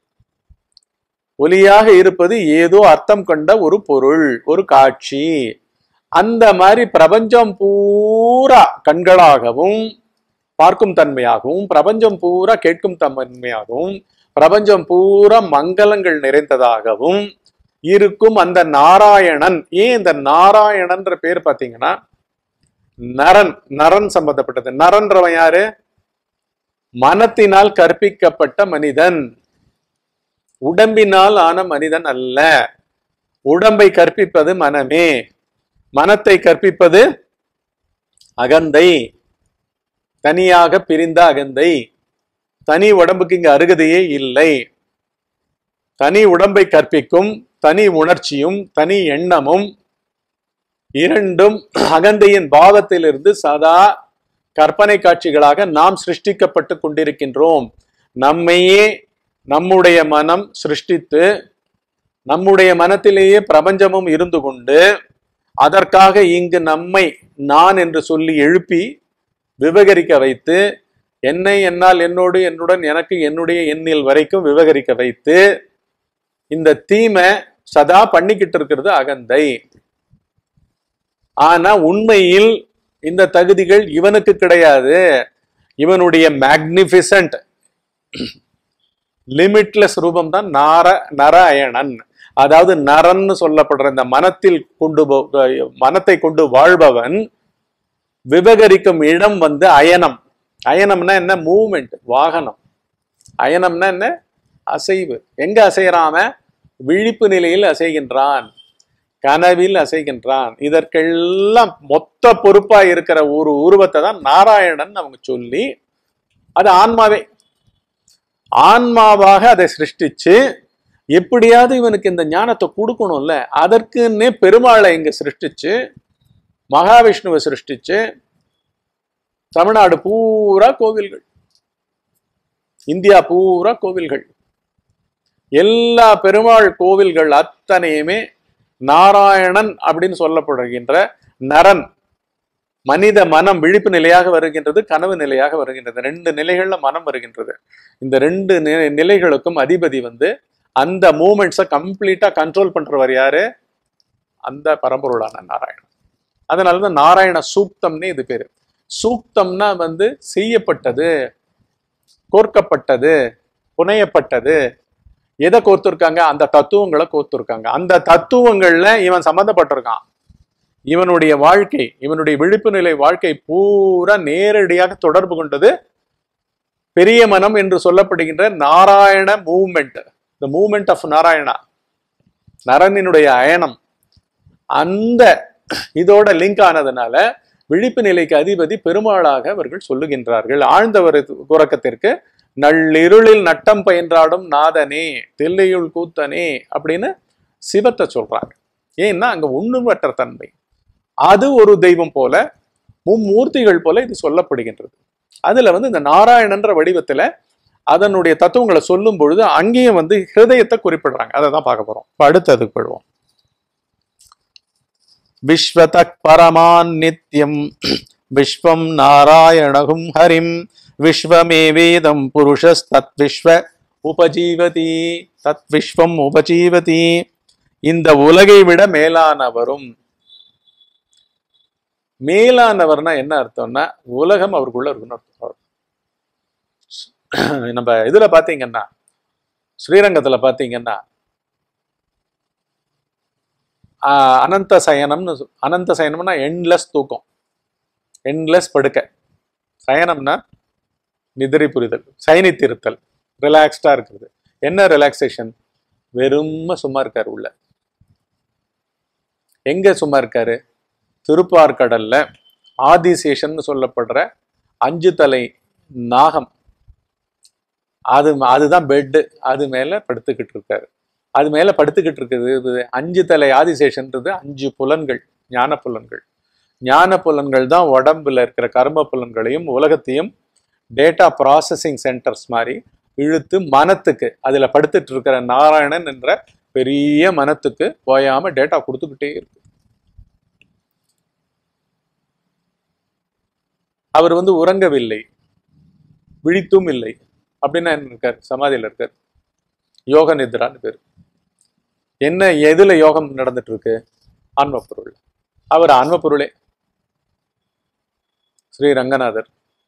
ஒலியாக இருப்பது ஏதோ அர்த்தம் கொண்ட ஒரு பொருள் ஒரு காட்சி அந்த மாதிரி பிரபஞ்சம் பூரா கண்களாகவும் பார்க்கும் தன்மையாகவும் பிரபஞ்சம் பூரா கேட்கும் தன்மையாகவும் பிரபஞ்சம் பூரா மங்களங்கள் நிறைந்ததாகவும் இருக்கும் அந்த நாராயணன் ஏன் இந்த நாராயணன்ற பேர் பார்த்தீங்கன்னா நரன் நரன் சம்பந்தப்பட்டது நரன்றவன் யாரு மனத்தினால் கற்பிக்கப்பட்ட மனிதன் உடம்பினால் ஆன மனிதன் அல்ல உடம்பை கற்பிப்பது மனமே மனத்தை கற்பிப்பது அகந்தை தனியாக பிரிந்த அகந்தை தனி உடம்புக்கு இங்க அருகதையே இல்லை தனி உடம்பை கற்பிக்கும் தனி உணர்ச்சியும் தனி எண்ணமும் இரண்டும் அகந்தையின் பாவத்திலிருந்து சதா கற்பனை காட்சிகளாக நாம் சிருஷ்டிக்கப்பட்டு கொண்டிருக்கின்றோம் நம்மையே நம்முடைய மனம் சிருஷ்டித்து நம்முடைய மனத்திலேயே பிரபஞ்சமும் இருந்து கொண்டு அதற்காக இங்கு நம்மை நான் என்று சொல்லி எழுப்பி விவகரிக்க வைத்து என்னை என்னால் என்னோடு என்னுடன் எனக்கு என்னுடைய எண்ணில் வரைக்கும் விவகரிக்க வைத்து இந்த தீமை சதா பண்ணிக்கிட்டு இருக்கிறது அகந்தை ஆனா உண்மையில் இந்த தகுதிகள் இவனுக்கு கிடையாது இவனுடைய மேக்னிபிசன்ட் லிமிட்லெஸ் ரூபம் தான் நார நராயணன் அதாவது நரன்னு சொல்லப்படுற இந்த மனத்தில் கொண்டு போ- மனத்தை கொண்டு வாழ்பவன் விவகரிக்கும் இடம் வந்து அயனம் அயனம்னா என்ன மூவ்மெண்ட் வாகனம் அயனம்னா என்ன அசைவு எங்க அசையறாம விழிப்பு நிலையில் அசைகின்றான் கனவில் அசைகின்றான் இதற்கெல்லாம் மொத்த பொறுப்பா இருக்கிற ஒரு உருவத்தை தான் நாராயணன் அவங்க சொல்லி அது ஆன்மாவே ஆன்மாவாக அதை சிருஷ்டிச்சு எப்படியாவது இவனுக்கு இந்த ஞானத்தை கொடுக்கணும்ல அதற்குன்னே பெருமாளை இங்க சிருஷ்டிச்சு மகாவிஷ்ணுவை சிருஷ்டிச்சு தமிழ்நாடு பூரா கோவில்கள் இந்தியா பூரா கோவில்கள் எல்லா பெருமாள் கோவில்கள் அத்தனையுமே நாராயணன் அப்படின்னு சொல்லப்படுகின்ற நரன் மனித மனம் விழிப்பு நிலையாக வருகின்றது கனவு நிலையாக வருகின்றது ரெண்டு நிலைகள்ல மனம் வருகின்றது இந்த ரெண்டு நி- நிலைகளுக்கும் அதிபதி வந்து அந்த மூமெண்ட்ஸை கம்ப்ளீட்டா கண்ட்ரோல் பண்றவர் யாரு அந்த பரம்பொருளான நாராயணன் அதனால தான் நாராயண சூக்தம்னே இது பேரு சூக்தம்னா வந்து செய்யப்பட்டது கோர்க்கப்பட்டது புனையப்பட்டது எதை கோர்த்திருக்காங்க அந்த தத்துவங்களை கோர்த்திருக்காங்க அந்த தத்துவங்கள்ல இவன் சம்மந்தப்பட்டிருக்கான் இவனுடைய வாழ்க்கை இவனுடைய விழிப்பு நிலை வாழ்க்கை பூரா நேரடியாக தொடர்பு கொண்டது பெரிய மனம் என்று சொல்லப்படுகின்ற Narayana movement the movement of Narayana நரனினுடைய அயனம் அந்த இதோட லிங்க் ஆனதுனால விழிப்பு நிலைக்கு அதிபதி பெருமாளாக அவர்கள் சொல்லுகின்றார்கள் ஆழ்ந்தவர் உறக்கத்திற்கு நள்ளிருளில் நட்டம் பயின்றாடும் நாதனே தில்லையுள் கூத்தனே அப்படின்னு சிவத்தை சொல்றாங்க ஏன்னா அங்க ஒண்ணுமற்ற தன்மை அது ஒரு தெய்வம் போல மும்மூர்த்திகள் போல இது சொல்லப்படுகின்றது அதுல வந்து இந்த நாராயணன்ற வடிவத்துல அதனுடைய தத்துவங்களை சொல்லும் பொழுது அங்கேயும் வந்து ஹிருதயத்தை குறிப்பிடுறாங்க அதை தான் பார்க்க போறோம் இப்ப அடுத்ததுக்கு போயிடுவோம் விஸ்வதக் பரமான் நித்யம் விஸ்வம் நாராயணகும் ஹரிம் விஸ்வமே வேதம் புருஷஸ் தத் விஸ்வ உபஜீவதி தத் விஸ்வம் உபஜீவதி இந்த உலகை விட மேலானவரும் மேலானவர்னா என்ன அர்த்தம்னா உலகம் அவருக்குள்ள இருக்குன்னு அர்த்தம் நம்ம இதுல பாத்தீங்கன்னா ஸ்ரீரங்கத்துல பாத்தீங்கன்னா ஆஹ் அனந்த சயனம்னு சொ- அனந்த சயனம்னா எண்ட்லெஸ் தூக்கம் எண்ட்லெஸ் படுக்க சயனம்னா நிதிரை புரிதல் சயனித்திருத்தல் ரிலாக்ஸ்டா இருக்கிறது என்ன ரிலாக்ஸேஷன் வெறும சும்மா இருக்காரு உள்ள எங்க சும்மா இருக்காரு திருப்பார்கடல்ல ஆதிசேஷன் சொல்லப்படுற அஞ்சு தலை நாகம் அது அதுதான் பெட்டு அது மேல படுத்துக்கிட்டு இருக்காரு அது மேல படுத்துக்கிட்டு இருக்குது இது அஞ்சு தலை ஆதிசேஷன்றது அஞ்சு புலன்கள் ஞான புலன்கள் ஞான புலன்கள் தான் உடம்புல இருக்கிற கர்ம புலன்களையும் உலகத்தையும் டேட்டா ப்ராசஸிங் சென்டர்ஸ் மாதிரி இழுத்து மனத்துக்கு அதுல படுத்துட்டு இருக்கிற நாராயணன் என்ற பெரிய மனத்துக்கு ஓயாம டேட்டா கொடுத்துக்கிட்டே இருக்கு அவர் வந்து உறங்கவில்லை விழித்தும் இல்லை அப்படின்னா என்ன இருக்கார் சமாதியில இருக்கார் யோக நித்ரான்னு பேர் என்ன எதுல யோகம் நடந்துட்டு இருக்கு ஆன்ம பொருள் அவர் ஆன்ம பொருளே ஸ்ரீ ரங்கநாதர்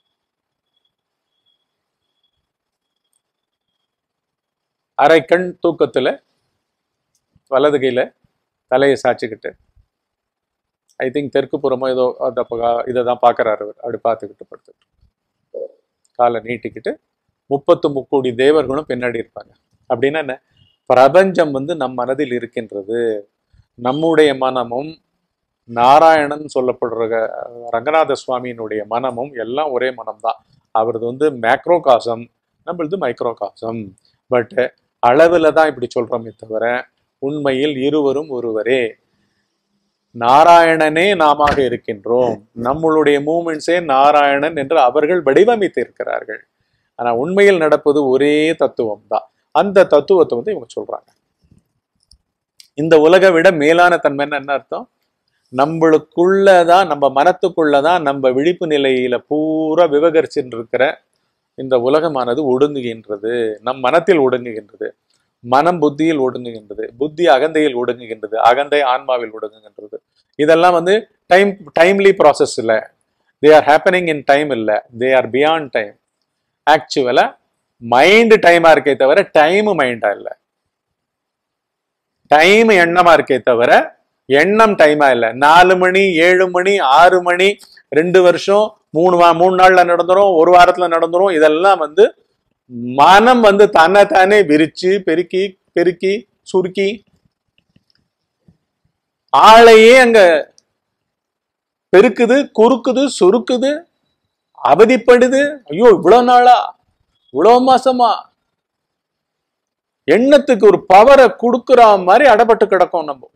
அரை கண் தூக்கத்துல வலது கையில தலையை சாய்ச்சிக்கிட்டு ஐ திங்க் தெற்கு புறமோ ஏதோ அந்த இதை தான் பார்க்கறாரு அவர் அப்படி பார்த்துக்கிட்டு படுத்துட்டு காலை நீட்டிக்கிட்டு முப்பத்து முக்கோடி தேவர்களும் பின்னாடி இருப்பாங்க அப்படின்னா என்ன பிரபஞ்சம் வந்து நம் மனதில் இருக்கின்றது நம்முடைய மனமும் நாராயணன் சொல்லப்படுற ரங்கநாத சுவாமியினுடைய மனமும் எல்லாம் ஒரே மனம்தான் அவரது வந்து மேக்ரோ காசம் நம்மளது மைக்ரோ காசம் பட் அளவுல தான் இப்படி சொல்றோமே தவிர உண்மையில் இருவரும் ஒருவரே நாராயணனே நாம இருக்கின்றோம் நம்மளுடைய மூமெண்ட்ஸே நாராயணன் என்று அவர்கள் வடிவமைத்து இருக்கிறார்கள் ஆனா உண்மையில் நடப்பது ஒரே தத்துவம் தான் அந்த தத்துவத்தை வந்து இவங்க சொல்றாங்க இந்த உலகை விட மேலான தன்மைன்னு என்ன அர்த்தம் நம்மளுக்குள்ளதான் நம்ம மனத்துக்குள்ளதான் நம்ம விழிப்பு நிலையில பூரா விவகரிச்சுட்டு இருக்கிற இந்த உலகமானது ஒடுங்குகின்றது நம் மனத்தில் ஒடுங்குகின்றது மனம் புத்தியில் ஒடுங்குகின்றது புத்தி அகந்தையில் ஒடுங்குகின்றது அகந்தை ஆன்மாவில் ஒடுங்குகின்றது இதெல்லாம் வந்து டைம் டைம்லி ப்ராசஸ் இல்லை they are happening in time இல்லை தே ஆர் பியாண்ட் டைம் ஆக்சுவலா மைண்டு டைமா இருக்கே தவிர டைம் மைண்டா இல்லை டைம் எண்ணமா இருக்கே தவிர எண்ணம் டைமா இல்லை நாலு மணி ஏழு மணி ஆறு மணி ரெண்டு வருஷம் மூணு வா மூணு நாள்ல நடந்துரும் ஒரு வாரத்துல நடந்துரும் இதெல்லாம் வந்து மனம் வந்து தன்னை தானே விரிச்சு பெருக்கி பெருக்கி சுருக்கி ஆளையே அங்க பெருக்குது குறுக்குது சுருக்குது அவதிப்படுது ஐயோ இவ்வளவு நாளா இவ்வளவு மாசமா எண்ணத்துக்கு ஒரு பவரை கொடுக்குற மாதிரி அடப்பட்டு கிடக்கும் நம்ம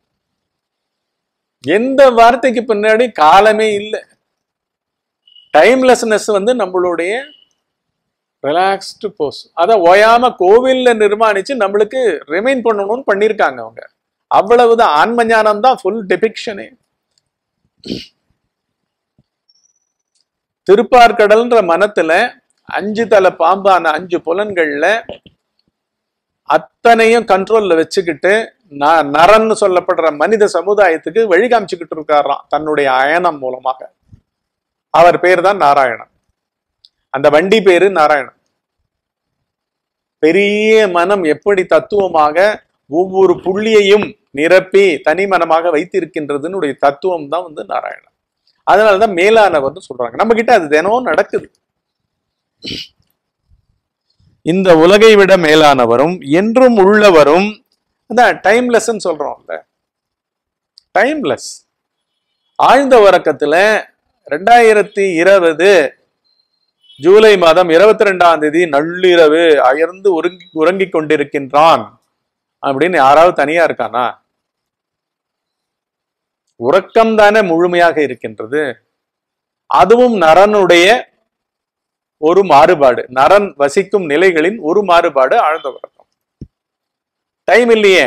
எந்த வார்த்தைக்கு பின்னாடி காலமே இல்லை டைம்லெஸ்னஸ் வந்து நம்மளுடைய ரிலாக்ஸ்டு போஸ் அதை ஓயாம கோவில்ல நிர்மாணிச்சு நம்மளுக்கு ரிமைன் பண்ணணும்னு பண்ணியிருக்காங்க அவங்க அவ்வளவுதான் ஆன்ம ஞானம் தான் ஃபுல் டெபிக்ஷனே திருப்பார்கடல்ன்ற மனத்துல அஞ்சு தலை பாம்பான அஞ்சு புலன்கள்ல அத்தனையும் கண்ட்ரோல்ல வச்சுக்கிட்டு ந- நரன்னு சொல்லப்படுற மனித சமுதாயத்துக்கு வழி காமிச்சுக்கிட்டு இருக்காராம் தன்னுடைய அயனம் மூலமாக அவர் பேர் தான் நாராயணன் அந்த வண்டி பேரு நாராயணன் பெரிய மனம் எப்படி தத்துவமாக ஒவ்வொரு புள்ளியையும் நிரப்பி தனி மனமாக வைத்திருக்கின்றதுன்னு தத்துவம் தான் வந்து நாராயணன் அதனாலதான் மேலானவர்னு சொல்றாங்க நம்ம கிட்ட அது தினமும் நடக்குது இந்த உலகை விட மேலானவரும் என்றும் உள்ளவரும் அதான் டைம்லெஸ்ன்னு சொல்றோம்ல டைம்லெஸ் ஆழ்ந்த உறக்கத்துல ரெண்டாயிரத்தி இருபது ஜூலை மாதம் இருபத்தி ரெண்டாம் தேதி நள்ளிரவு அயர்ந்து உறங்கி உறங்கிக் கொண்டிருக்கின்றான் அப்படின்னு யாராவது தனியா இருக்கானா உறக்கம் தானே முழுமையாக இருக்கின்றது அதுவும் நரனுடைய ஒரு மாறுபாடு நரன் வசிக்கும் நிலைகளின் ஒரு மாறுபாடு ஆழ்ந்த உறக்கம் டைம் இல்லையே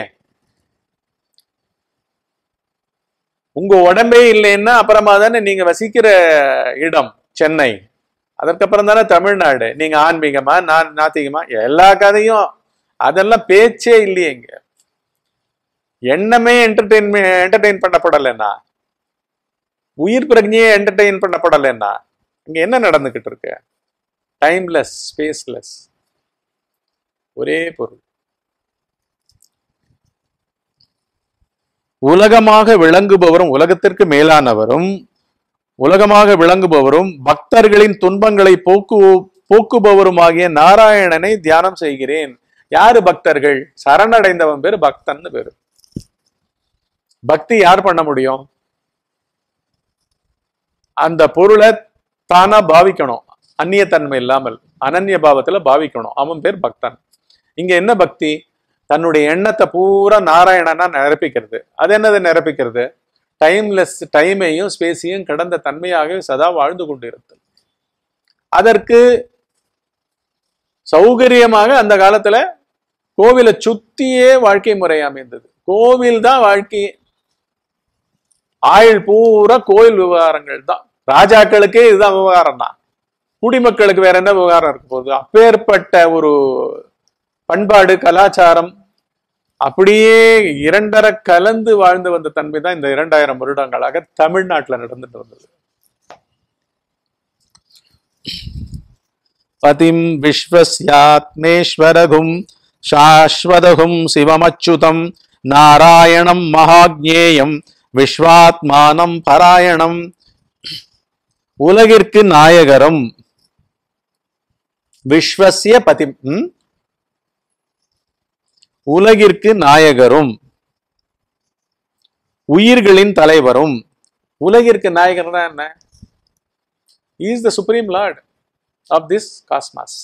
உங்க உடம்பே இல்லைன்னா அப்புறமா தானே நீங்க வசிக்கிற இடம் சென்னை அதற்கப்புறம் தானே தமிழ்நாடு நீங்க ஆன்மீகமா நான் நாத்திகமா எல்லா கதையும் அதெல்லாம் பேச்சே இல்லையே இங்க எண்ணமே என்டர்டெயின் என்டர்டெயின் பண்ணப்படலைன்னா உயிர் பிரஜையே என்டர்டெயின் பண்ணப்படலைன்னா இங்க என்ன நடந்துகிட்டு இருக்கு டைம்லெஸ் ஸ்பேஸ்லெஸ் ஒரே பொருள் உலகமாக விளங்குபவரும் உலகத்திற்கு மேலானவரும் உலகமாக விளங்குபவரும் பக்தர்களின் துன்பங்களை போக்கு போக்குபவருமாகிய நாராயணனை தியானம் செய்கிறேன் யாரு பக்தர்கள் சரணடைந்தவன் பேரு பக்தன்னு பேரு பக்தி யார் பண்ண முடியும் அந்த பொருளை தானா பாவிக்கணும் அந்நியத்தன்மை இல்லாமல் அனன்ய பாவத்துல பாவிக்கணும் அவன் பேர் பக்தன் இங்க என்ன பக்தி தன்னுடைய எண்ணத்தை பூரா நாராயணனா நிரப்பிக்கிறது அது என்னது நிரப்பிக்கிறது டைம்லெஸ் டைமையும் ஸ்பேஸையும் கடந்த தன்மையாக சதா வாழ்ந்து கொண்டிருத்தல் அதற்கு சௌகரியமாக அந்த காலத்துல கோவிலை சுத்தியே வாழ்க்கை முறை அமைந்தது கோவில் தான் வாழ்க்கை ஆயுள் பூரா கோயில் விவகாரங்கள் தான் ராஜாக்களுக்கே இதுதான் விவகாரம் தான் குடிமக்களுக்கு வேற என்ன விவகாரம் இருக்க போகுது அப்பேற்பட்ட ஒரு பண்பாடு கலாச்சாரம் அப்படியே இரண்டரை கலந்து வாழ்ந்து வந்த தன்மை தான் இந்த இரண்டாயிரம் வருடங்களாக தமிழ்நாட்டுல நடந்துட்டு வந்தது பதிம் விஸ்வஸ்யாத்மேஸ்வரகும் சாஸ்வதகும் சிவமச்சுதம் நாராயணம் மகாஜ்ஞேயம் விஸ்வாத்மானம் பராயணம் உலகிற்கு நாயகரும் விஸ்வசிய பதிம் ம்? உலகிற்கு நாயகரும் உயிர்களின் தலைவரும் உலகிற்கு நாயகர்னா என்ன is the supreme lord of this cosmos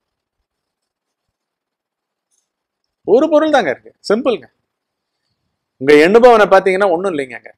ஒரு பொருள் தாங்க இருக்கு சிம்பிள்ங்க உங்க எண்ணுபவனை பார்த்தீங்கன்னா ஒண்ணும் இல்லைங்க அங்க.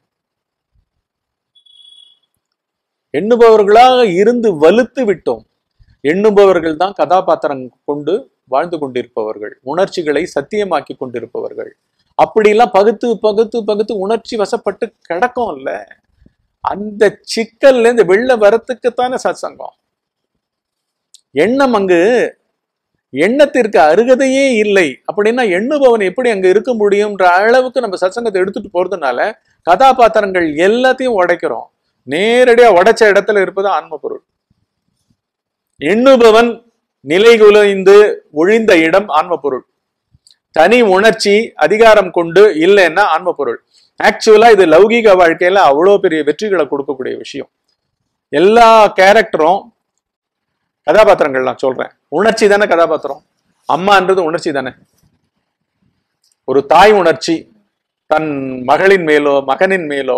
எண்ணுபவர்களாக இருந்து வலுத்து விட்டோம் எண்ணுபவர்கள் தான் கதாபாத்திரம் கொண்டு வாழ்ந்து கொண்டிருப்பவர்கள் உணர்ச்சிகளை சத்தியமாக்கி கொண்டிருப்பவர்கள் அப்படிலாம் பகுத்து பகுத்து பகுத்து உணர்ச்சி வசப்பட்டு கிடக்கும் இல்ல அந்த சிக்கல்ல இருந்து வெளில வரத்துக்குத்தானே சத்சங்கம் எண்ணம் அங்கு எண்ணத்திற்கு அருகதையே இல்லை அப்படின்னா எண்ணுபவன் எப்படி அங்க இருக்க முடியும்ன்ற அளவுக்கு நம்ம சத்சங்கத்தை எடுத்துட்டு போறதுனால கதாபாத்திரங்கள் எல்லாத்தையும் உடைக்கிறோம் நேரடியா உடைச்ச இடத்துல இருப்பது ஆன்ம பொருள் எண்ணுபவன் நிலை குலைந்து ஒழிந்த இடம் ஆன்ம பொருள் தனி உணர்ச்சி அதிகாரம் கொண்டு இல்லைன்னா ஆன்ம பொருள் ஆக்சுவலா இது லௌகீக வாழ்க்கையில அவ்வளோ பெரிய வெற்றிகளை கொடுக்கக்கூடிய விஷயம் எல்லா கேரக்டரும் கதாபாத்திரங்கள் நான் சொல்றேன் உணர்ச்சி தானே கதாபாத்திரம் அம்மான்றது உணர்ச்சி தானே ஒரு தாய் உணர்ச்சி தன் மகளின் மேலோ மகனின் மேலோ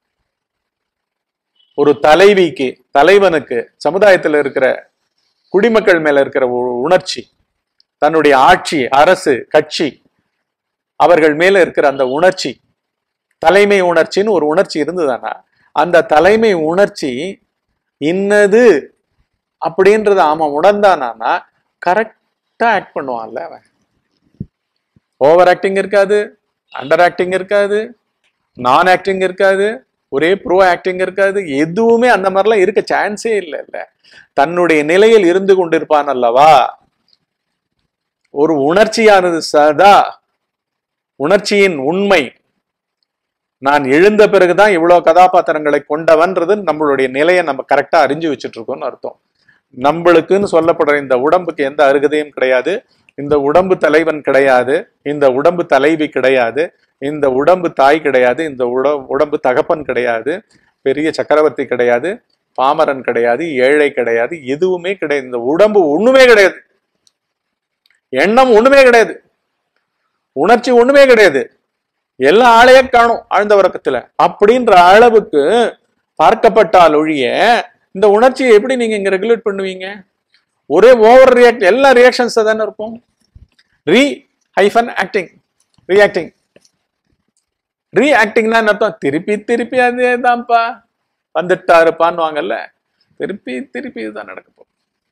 ஒரு தலைவிக்கு தலைவனுக்கு சமுதாயத்தில் இருக்கிற குடிமக்கள் மேல இருக்கிற ஒரு உணர்ச்சி தன்னுடைய ஆட்சி அரசு கட்சி அவர்கள் மேல இருக்கிற அந்த உணர்ச்சி தலைமை உணர்ச்சின்னு ஒரு உணர்ச்சி இருந்ததுன்னா அந்த தலைமை உணர்ச்சி இன்னது அப்படின்றத அவன் உணர்ந்தானா கரெக்டா ஆக்ட் பண்ணுவான்ல அவன் ஓவர் ஆக்டிங் இருக்காது அண்டர் ஆக்டிங் இருக்காது நான் ஆக்டிங் இருக்காது ஒரே ப்ரோ ஆக்டிங் இருக்காது எதுவுமே அந்த மாதிரிலாம் இருக்க சான்ஸே இல்லை இல்ல தன்னுடைய நிலையில் இருந்து கொண்டிருப்பான் அல்லவா ஒரு உணர்ச்சியானது சதா உணர்ச்சியின் உண்மை நான் எழுந்த பிறகுதான் இவ்வளவு கதாபாத்திரங்களை கொண்டவன்றது நம்மளுடைய நிலையை நம்ம கரெக்டா அறிஞ்சு வச்சுட்டு இருக்கோம்னு அர்த்தம் நம்மளுக்குன்னு சொல்லப்படுற இந்த உடம்புக்கு எந்த அருகதையும் கிடையாது இந்த உடம்பு தலைவன் கிடையாது இந்த உடம்பு தலைவி கிடையாது இந்த உடம்பு தாய் கிடையாது இந்த உட உடம்பு தகப்பன் கிடையாது பெரிய சக்கரவர்த்தி கிடையாது பாமரன் கிடையாது ஏழை கிடையாது எதுவுமே கிடையாது இந்த உடம்பு ஒண்ணுமே கிடையாது எண்ணம் ஒண்ணுமே கிடையாது உணர்ச்சி ஒண்ணுமே கிடையாது எல்லா ஆளையே காணும் ஆழ்ந்த உறக்கத்துல அப்படின்ற அளவுக்கு பார்க்கப்பட்டால் ஒழிய இந்த உணர்ச்சியை எப்படி நீங்க இங்க ரெகுலேட் பண்ணுவீங்க ஒரே ஓவர் ரியாக்ட் எல்லா ரியாக்ஷன்ஸ் தானே இருக்கும் ரீ ஹைஃபன் ஆக்டிங் ரியாக்டிங் ரீஆக்டிங்னா என்ன அர்த்தம் திருப்பி திருப்பி அதே தான்ப்பா வந்துட்டாருப்பான்னுவாங்கல்ல திருப்பி திருப்பி இதுதான் நடக்க போகுது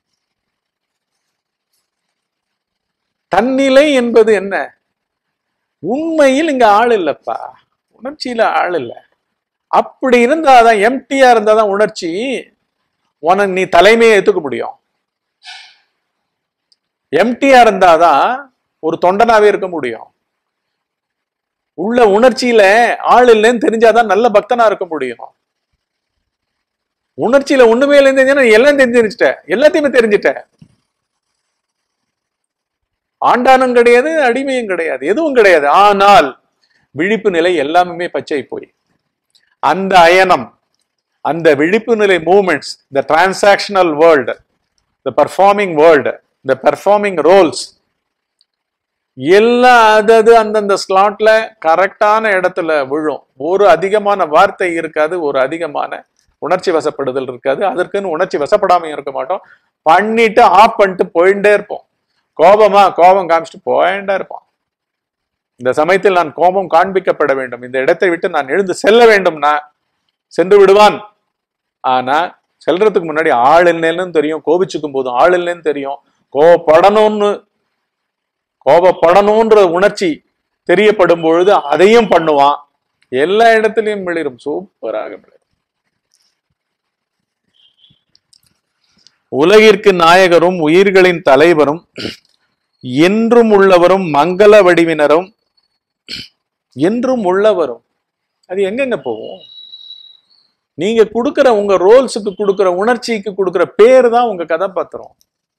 தன்னிலை என்பது என்ன உண்மையில் இங்க ஆள் இல்லப்பா உணர்ச்சியில ஆள் இல்லை அப்படி இருந்தாதான் எம்டியா இருந்தாதான் உணர்ச்சி உனக்கு நீ தலைமையை ஏத்துக்க முடியும் எம்டியா இருந்தாதான் ஒரு தொண்டனாவே இருக்க முடியும் உள்ள உணர்ச்சியில ஆள் இல்லைன்னு தெரிஞ்சாதான் நல்ல பக்தனா இருக்க முடியும் உணர்ச்சியில ஒண்ணுமே இல்லைன்னு தெரிஞ்சா நீ எல்லாம் தெரிஞ்சிருச்சிட்ட எல்லாத்தையுமே தெரிஞ்சிட்ட ஆண்டானும் கிடையாது அடிமையும் கிடையாது எதுவும் கிடையாது ஆனால் விழிப்பு நிலை எல்லாமே பச்சை போய் அந்த அயனம் அந்த விழிப்பு நிலை moments the transactional world the performing world the performing roles எல்லாம் அதது அந்தந்த ஸ்லாட்ல கரெக்டான இடத்துல விழும் ஒரு அதிகமான வார்த்தை இருக்காது ஒரு அதிகமான உணர்ச்சி வசப்படுதல் இருக்காது அதற்குன்னு உணர்ச்சி வசப்படாமையும் இருக்க மாட்டோம் பண்ணிட்டு ஆஃப் பண்ணிட்டு போயிட்டே இருப்போம் கோபமா கோபம் காமிச்சிட்டு போயிட்டே இருப்போம் இந்த சமயத்தில் நான் கோபம் காண்பிக்கப்பட வேண்டும் இந்த இடத்தை விட்டு நான் எழுந்து செல்ல வேண்டும்னா சென்று விடுவான் ஆனா செல்றதுக்கு முன்னாடி ஆள் இல்லைன்னு தெரியும் கோபிச்சுக்கும் போதும் ஆள் இல்லைன்னு தெரியும் கோபப்படணும்னு கோபப்படணும்ன்ற உணர்ச்சி தெரியப்படும் பொழுது அதையும் பண்ணுவான் எல்லா இடத்துலயும் மிளிரும் சூப்பராக மிளிரும் உலகிற்கு நாயகரும் உயிர்களின் தலைவரும் என்றும் உள்ளவரும் மங்கள வடிவினரும் என்றும் உள்ளவரும் அது எங்கெங்க போகும் நீங்க கொடுக்கிற உங்க ரோல்ஸுக்கு கொடுக்கிற உணர்ச்சிக்கு கொடுக்கிற பேர் தான் உங்க கதாபாத்திரம்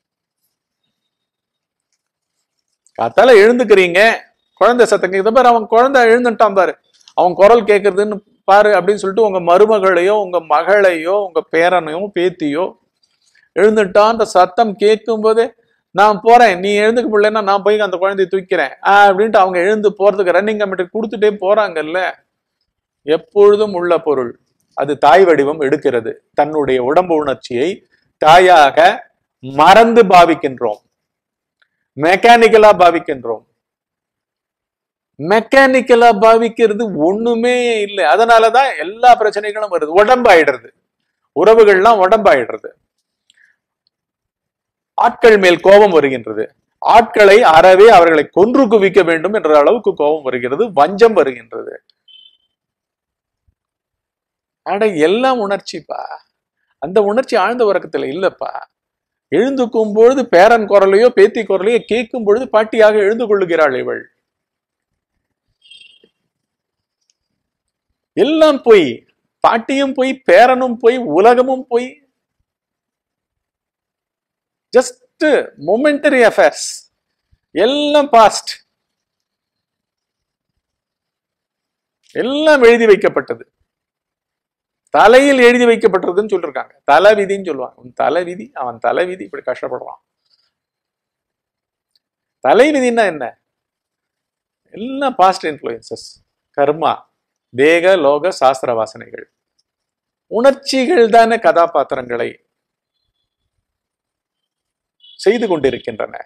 காத்தால எழுந்துக்கிறீங்க குழந்தை சத்தம் கேக்குது பாரு அவன் குழந்தை எழுந்துட்டான் பாரு அவன் குரல் கேட்கறதுன்னு பாரு அப்படின்னு சொல்லிட்டு உங்க மருமகளையோ உங்க மகளையோ உங்க பேரனையோ பேத்தியோ எழுந்துட்டான்ற சத்தம் கேட்கும் போதே நான் போறேன் நீ எழுந்துக்க முடியலன்னா நான் போய் அந்த குழந்தைய தூக்கிறேன் ஆஹ் அப்படின்ட்டு அவங்க எழுந்து போறதுக்கு ரன்னிங் கமிட்டி கொடுத்துட்டே போறாங்கல்ல எப்பொழுதும் உள்ள பொருள் அது தாய் வடிவம் எடுக்கிறது தன்னுடைய உடம்பு உணர்ச்சியை தாயாக மறந்து பாவிக்கின்றோம் மெக்கானிக்கலா பாவிக்கின்றோம் மெக்கானிக்கலா பாவிக்கிறது ஒண்ணுமே இல்லை அதனாலதான் எல்லா பிரச்சனைகளும் வருது உடம்பாயிடுறது உறவுகள்லாம் உடம்பாயிடுறது ஆட்கள் மேல் கோபம் வருகின்றது ஆட்களை அறவே அவர்களை கொன்று குவிக்க வேண்டும் என்ற அளவுக்கு கோபம் வருகிறது வஞ்சம் வருகின்றது அட எல்லாம் உணர்ச்சிப்பா அந்த உணர்ச்சி ஆழ்ந்த உறக்கத்துல இல்லப்பா எழுந்துக்கும் பொழுது பேரன் குரலையோ பேத்தி குரலையோ கேட்கும் பொழுது பாட்டியாக எழுந்து கொள்ளுகிறாள் இவள் எல்லாம் போய் பாட்டியும் போய் பேரனும் போய் உலகமும் போய் ஜஸ்ட் மொமெண்டரி அஃபேர்ஸ் எல்லாம் பாஸ்ட் எல்லாம் எழுதி வைக்கப்பட்டது தலையில் எழுதி வைக்கப்பட்டதுன்னு சொல்லிருக்காங்க தலைவிதின்னு சொல்லுவாங்க உன் தலைவிதி அவன் தலைவிதி இப்படி கஷ்டப்படுறான் தலைவிதின்னா என்ன எல்லாம் பாஸ்ட் இன்ஃப்ளூயன்சஸ் கர்மா தேக லோக சாஸ்திர வாசனைகள் உணர்ச்சிகள் தானே கதாபாத்திரங்களை செய்து கொண்டிருக்கின்றன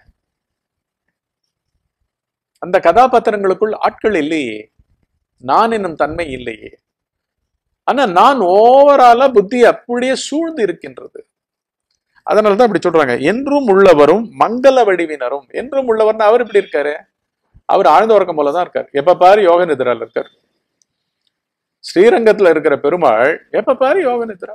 அந்த கதாபாத்திரங்களுக்குள் ஆட்கள் இல்லையே நான் என்னும் தன்மை இல்லையே ஆனா நான் ஓவராலா புத்தி அப்படியே சூழ்ந்து இருக்கின்றது அதனாலதான் இப்படி சொல்றாங்க என்றும் உள்ளவரும் மங்கள வடிவினரும் என்றும் உள்ளவர்னு அவர் இப்படி இருக்காரு அவர் ஆழ்ந்த உறக்கம் போலதான் இருக்கார் எப்ப பாரு யோக நிதிரால் இருக்கார் ஸ்ரீரங்கத்துல இருக்கிற பெருமாள் எப்ப பாரு யோக நிதிரா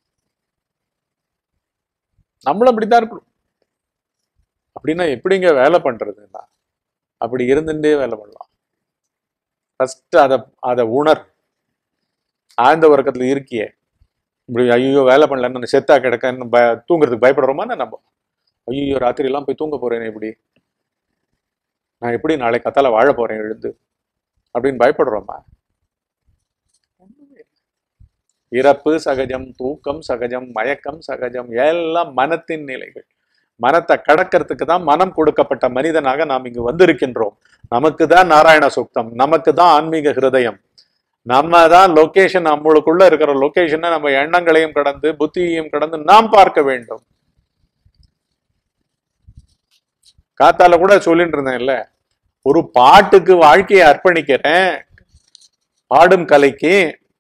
நம்மளும் அப்படித்தான் இருக்கணும் அப்படின்னா எப்படிங்க வேலை பண்றதுன்னா அப்படி இருந்துட்டே வேலை பண்ணலாம் ஃபர்ஸ்ட் அதை அதை உணர் ஆழ்ந்த உறக்கத்துல இருக்கியே இப்படி ஐயோ வேலை பண்ணலன்னு செத்தா கிடக்கன்னு பய தூங்குறதுக்கு பயப்படுறோமா நம்ம ஐயோ ராத்திரி எல்லாம் போய் தூங்க போறேன் இப்படி நான் எப்படி நாளை கத்தால வாழ போறேன் எழுந்து அப்படின்னு பயப்படுறோமா இறப்பு சகஜம் தூக்கம் சகஜம் மயக்கம் சகஜம் எல்லாம் மனத்தின் நிலைகள் மனத்தை கடக்கிறதுக்கு தான் மனம் கொடுக்கப்பட்ட மனிதனாக நாம் இங்கு வந்திருக்கின்றோம் நமக்கு தான் நாராயண சுக்தம் நமக்கு தான் ஆன்மீக ஹிருதயம் நம்ம தான் லொகேஷன் நம்மளுக்குள்ள இருக்கிற லொகேஷனை நம்ம எண்ணங்களையும் கடந்து புத்தியையும் கடந்து நாம் பார்க்க வேண்டும் காத்தால கூட சொல்லிட்டு இருந்தேன்ல ஒரு பாட்டுக்கு வாழ்க்கையை அர்ப்பணிக்கிறேன் பாடும் கலைக்கு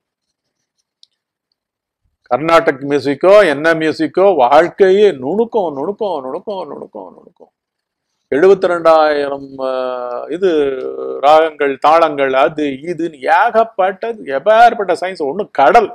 கர்நாடக் மியூசிக்கோ என்ன மியூசிக்கோ வாழ்க்கையே நுணுக்கம் நுணுக்கம் நுணுக்கம் நுணுக்கம் நுணுக்கம் எழுபத்தி ரெண்டாயிரம் இது ராகங்கள் தாளங்கள் அது இதுன்னு ஏகப்பட்டது எபாற்பட்ட சயின்ஸ் ஒண்ணு கடல்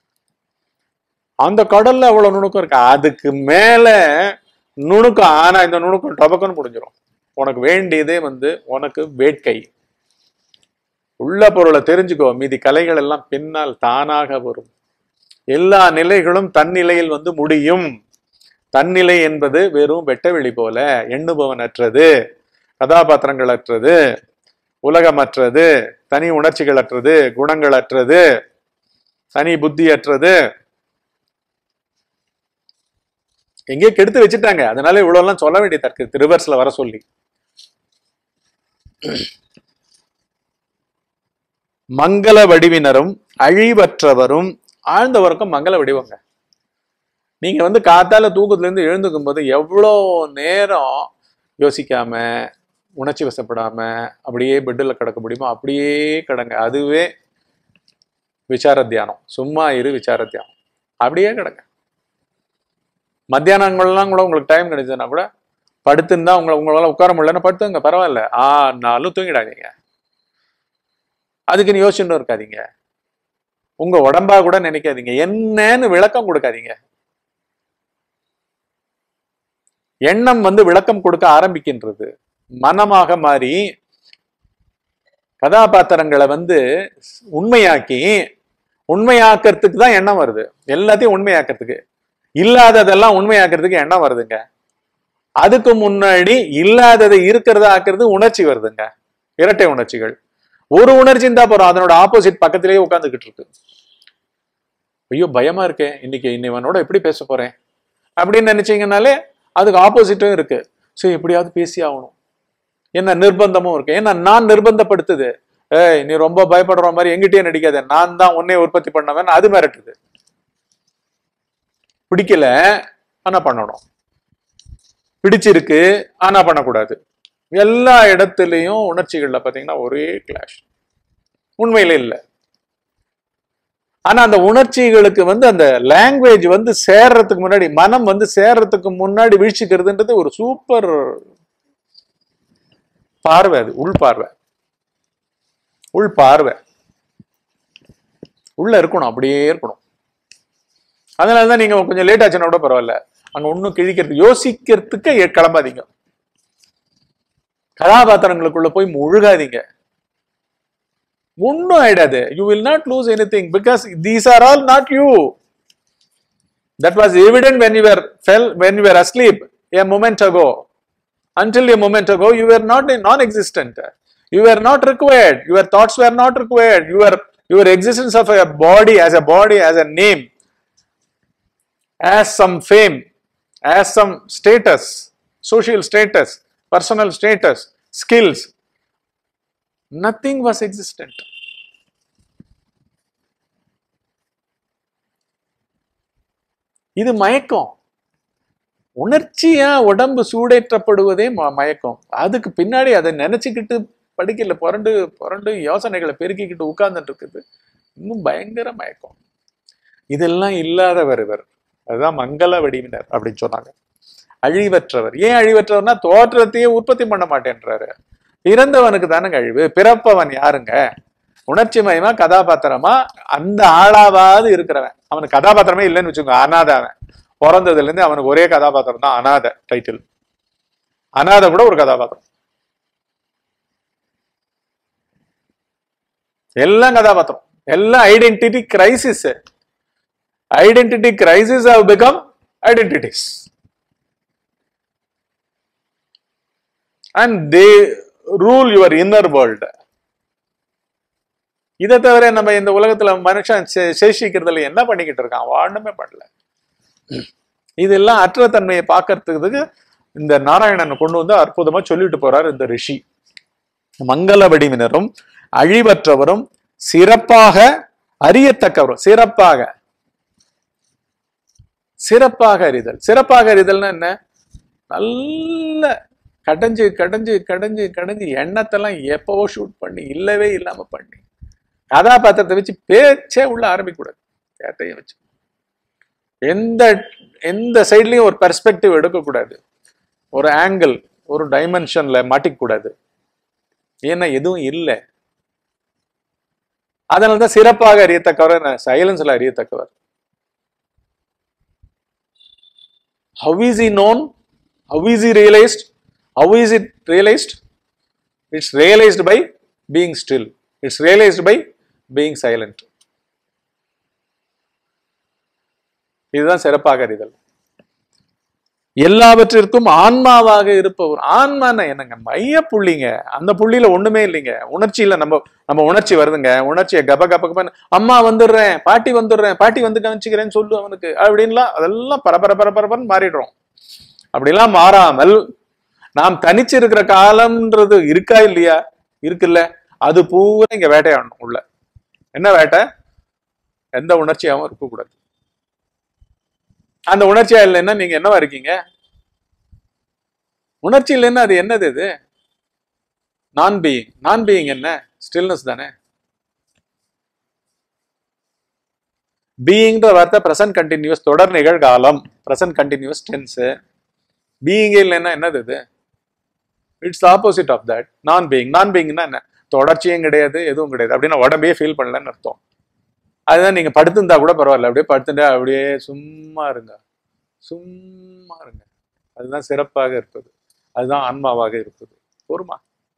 அந்த கடல்ல அவ்வளவு நுணுக்கம் இருக்கு அதுக்கு மேல நுணுக்கம் ஆனா இந்த நுணுக்கம் டபக்குன்னு முடிஞ்சிடும் உனக்கு வேண்டியதே வந்து உனக்கு வேட்கை உள்ள பொருளை தெரிஞ்சுக்கோ மீதி கலைகள் எல்லாம் பின்னால் தானாக வரும் எல்லா நிலைகளும் தன்னிலையில் வந்து முடியும் தன்னிலை என்பது வெறும் வெட்டவெளி போல எண்ணுபவன் அற்றது கதாபாத்திரங்கள் அற்றது உலகமற்றது தனி உணர்ச்சிகள் அற்றது குணங்கள் அற்றது தனி புத்தி அற்றது எங்கேயோ கெடுத்து வச்சுட்டாங்க அதனால இவ்வளவு எல்லாம் சொல்ல வேண்டியதா இருக்கு திருவர்ஸ்ல வர சொல்லி மங்கள வடிவினரும் அழிவற்றவரும் ஆழ்ந்தவருக்கும் மங்கள வடிவங்க நீங்க வந்து காத்தால தூக்கத்துல இருந்து எழுந்துக்கும் போது எவ்வளோ நேரம் யோசிக்காம உணர்ச்சி வசப்படாம அப்படியே பெட்டில் கிடக்க முடியுமோ அப்படியே கிடங்க அதுவே விசார தியானம் சும்மா இரு விசார தியானம் அப்படியே கிடங்க மத்தியானங்கள்லாம் கூட உங்களுக்கு டைம் கிடைச்சதுன்னா கூட படுத்துருந்தா உங்களை உங்களால உட்கார முடியலன்னா படுத்துங்க பரவாயில்ல ஆனாலும் தூங்கிடாதீங்க அதுக்கு நீ யோசிச்சுட்டு இருக்காதீங்க உங்க உடம்பா கூட நினைக்காதீங்க என்னன்னு விளக்கம் கொடுக்காதீங்க எண்ணம் வந்து விளக்கம் கொடுக்க ஆரம்பிக்கின்றது மனமாக மாறி கதாபாத்திரங்களை வந்து உண்மையாக்கி உண்மையாக்கிறதுக்கு தான் எண்ணம் வருது எல்லாத்தையும் உண்மையாக்கிறதுக்கு இல்லாததெல்லாம் உண்மையாக்கிறதுக்கு எண்ணம் வருதுங்க அதுக்கு முன்னாடி இல்லாததை இருக்கிறதா ஆக்குறது உணர்ச்சி வருதுங்க இரட்டை உணர்ச்சிகள் ஒரு உணர்ச்சி இருந்தா போறோம் அதனோட ஆப்போசிட் பக்கத்திலேயே உட்காந்துக்கிட்டு இருக்கு ஐயோ பயமா இருக்கே இன்னைக்கு இன்னவனோட எப்படி பேச போறேன் அப்படின்னு நினைச்சீங்கனாலே அதுக்கு ஆப்போசிட்டும் இருக்கு ஸோ எப்படியாவது பேசி ஆகணும் என்ன நிர்பந்தமும் இருக்கு ஏன்னா நான் நிர்பந்தப்படுத்துது ஏய் நீ ரொம்ப பயப்படுற மாதிரி எங்கிட்டயே நடிக்காத நான் தான் உன்னை உற்பத்தி பண்ணவன் அது மிரட்டுது பிடிக்கல ஆனா பண்ணணும் பிடிச்சிருக்கு ஆனா பண்ணக்கூடாது எல்லா இடத்துலயும் உணர்ச்சிகள்ல பாத்தீங்கன்னா ஒரே கிளாஷ் உண்மையில இல்லை ஆனா அந்த உணர்ச்சிகளுக்கு வந்து அந்த லாங்குவேஜ் வந்து சேர்றதுக்கு முன்னாடி மனம் வந்து சேர்றதுக்கு முன்னாடி வீழ்ச்சிக்கிறதுன்றது ஒரு சூப்பர் பார்வை அது உள் பார்வை உள் பார்வை உள்ள இருக்கணும் அப்படியே இருக்கணும் அதனாலதான் நீங்க கொஞ்சம் லேட் ஆச்சுன்னா கூட பரவாயில்ல அங்க ஒன்னும் கிழிக்கிறது யோசிக்கிறதுக்கு எ- கிளம்பாதீங்க கதாபாத்திரங்களுக்குள்ள போய் முழுகாதீங்க ஒன்னும் ஆயிடாது you will not lose anything because these are all not you that was evident when you are fell when you are asleep a moment ago until a moment ago you were not non-existent you were not required your thoughts were not required your your existence of a body as a body as a name as some fame as some status social status personal status skills nothing was existent இது மயக்கம் உணர்ச்சியா உடம்பு சூடேற்றப்படுவதே ம- மயக்கம் அதுக்கு பின்னாடி அதை நினைச்சுக்கிட்டு படிக்கல புரண்டு புரண்டு யோசனைகளை பெருக்கிக்கிட்டு உட்கார்ந்துட்டு இருக்குது இன்னும் பயங்கர மயக்கம் இதெல்லாம் இல்லாதவர் இவர் அதுதான் மங்கள வடிவினர் அப்படின்னு சொன்னாங்க அழிவற்றவர் ஏன் அழிவற்றவர்னா தோற்றத்தையே உற்பத்தி பண்ண மாட்டேன்றாரு பிறந்தவனுக்கு தானங்க அழிவு பிறப்பவன் யாருங்க உணர்ச்சி மயமா கதாபாத்திரமா அந்த ஆளாவாது இருக்கிறவன் அவனுக்கு கதாபாத்திரமே இல்லைன்னு வச்சுக்கோங்க அனாதை அவன் பிறந்ததுல இருந்து அவனுக்கு ஒரே கதாபாத்திரம் தான் அனாதை டைட்டில் அனாதை கூட ஒரு கதாபாத்திரம் எல்லாம் கதாபாத்திரம் எல்லாம் identity crisis identity crisis how become identities and they rule your inner world இதை தவிர நம்ம இந்த உலகத்துல மனுஷன் சே- சேஷிக்கிறதுல என்ன பண்ணிக்கிட்டு இருக்கான் ஒண்ணுமே பண்ணல இதெல்லாம் அற்ற தன்மையை பார்க்கறதுக்கு இந்த நாராயணன் கொண்டு வந்து அற்புதமா சொல்லிட்டு போறார் இந்த ரிஷி மங்கள வடிவினரும் அழிவற்றவரும் சிறப்பாக அறியத்தக்கவரும் சிறப்பாக சிறப்பாக அறிதல் சிறப்பாக அறிதல்னா என்ன நல்ல கடைஞ்சு கடைஞ்சு கடைஞ்சு கடைஞ்சு எண்ணத்தெல்லாம் எப்பவோ ஷூட் பண்ணி இல்லவே இல்லாம பண்ணி கதாபாத்திரத்தை வச்சு பேச்சே உள்ள ஆரம்பிக்க கூடாது பேத்தையும் வச்சு எந்த எந்த சைட்லயும் ஒரு பெர்ஸ்பெக்டிவ் எடுக்கக்கூடாது ஒரு ஆங்கிள் ஒரு டைமென்ஷன்ல மாட்டிக்க கூடாது ஏன்னா எதுவும் இல்லை அதனால தான் சிறப்பாக அறியத்தக்கவர் சைலன்ஸ்ல அறியத்தக்கவர் how is it known how is it realized how is it realized it's realized by being still it's realized by being silent இதுதான் சிறப்பாக அறிதல் எல்லாவற்றிற்கும் ஆன்மாவாக இருப்பவர் ஆன்மான என்னங்க மைய புள்ளிங்க அந்த புள்ளியில ஒண்ணுமே இல்லைங்க உணர்ச்சியில நம்ம நம்ம உணர்ச்சி வருதுங்க உணர்ச்சியை கப கப கபன்னு அம்மா வந்துடுறேன் பாட்டி வந்துடுறேன் பாட்டி வந்து கவனிச்சுக்கிறேன்னு சொல்லு அவனுக்கு அப்படின்லாம் அதெல்லாம் பரபர பரபரப்பன்னு மாறிடுறோம் அப்படிலாம் மாறாமல் நாம் தனிச்சு இருக்கிற காலம்ன்றது இருக்கா இல்லையா இருக்குல்ல அது பூரா இங்க வேட்டையாடணும் உள்ள என்ன வேட்டை எந்த உணர்ச்சியாவும் இருக்கக்கூடாது அந்த உணர்ச்சியா இல்லைன்னா நீங்க என்னவா இருக்கீங்க உணர்ச்சி இல்லைன்னா அது என்னது இது நான் பீயிங் நான் பீயிங் என்ன ஸ்டில்னஸ் தானே பீயிங்ன்ற வார்த்தை பிரசன்ட் கண்டினியூஸ் தொடர் நிகழ்காலம் பிரசன்ட் கண்டினியூஸ் டென்ஸ் பீயிங் இல்லைன்னா என்னது இது இட்ஸ் ஆப்போசிட் ஆஃப் தட் நான் பீயிங் நான் பீயிங்னா என்ன தொடர்ச்சியும் கிடையாது எதுவும் கிடையாது அப்படின்னா உடம்பே ஃபீல் பண்ணலன்னு அர்த்தம் அதுதான் நீங்க படுத்திருந்தா கூட பரவாயில்ல அப்படியே படுத்துட்டா அப்படியே சும்மா இருங்க சும்மா இருங்க அதுதான் சிறப்பாக இருப்பது அதுதான் ஆன்மாவாக இருப்பது போருமா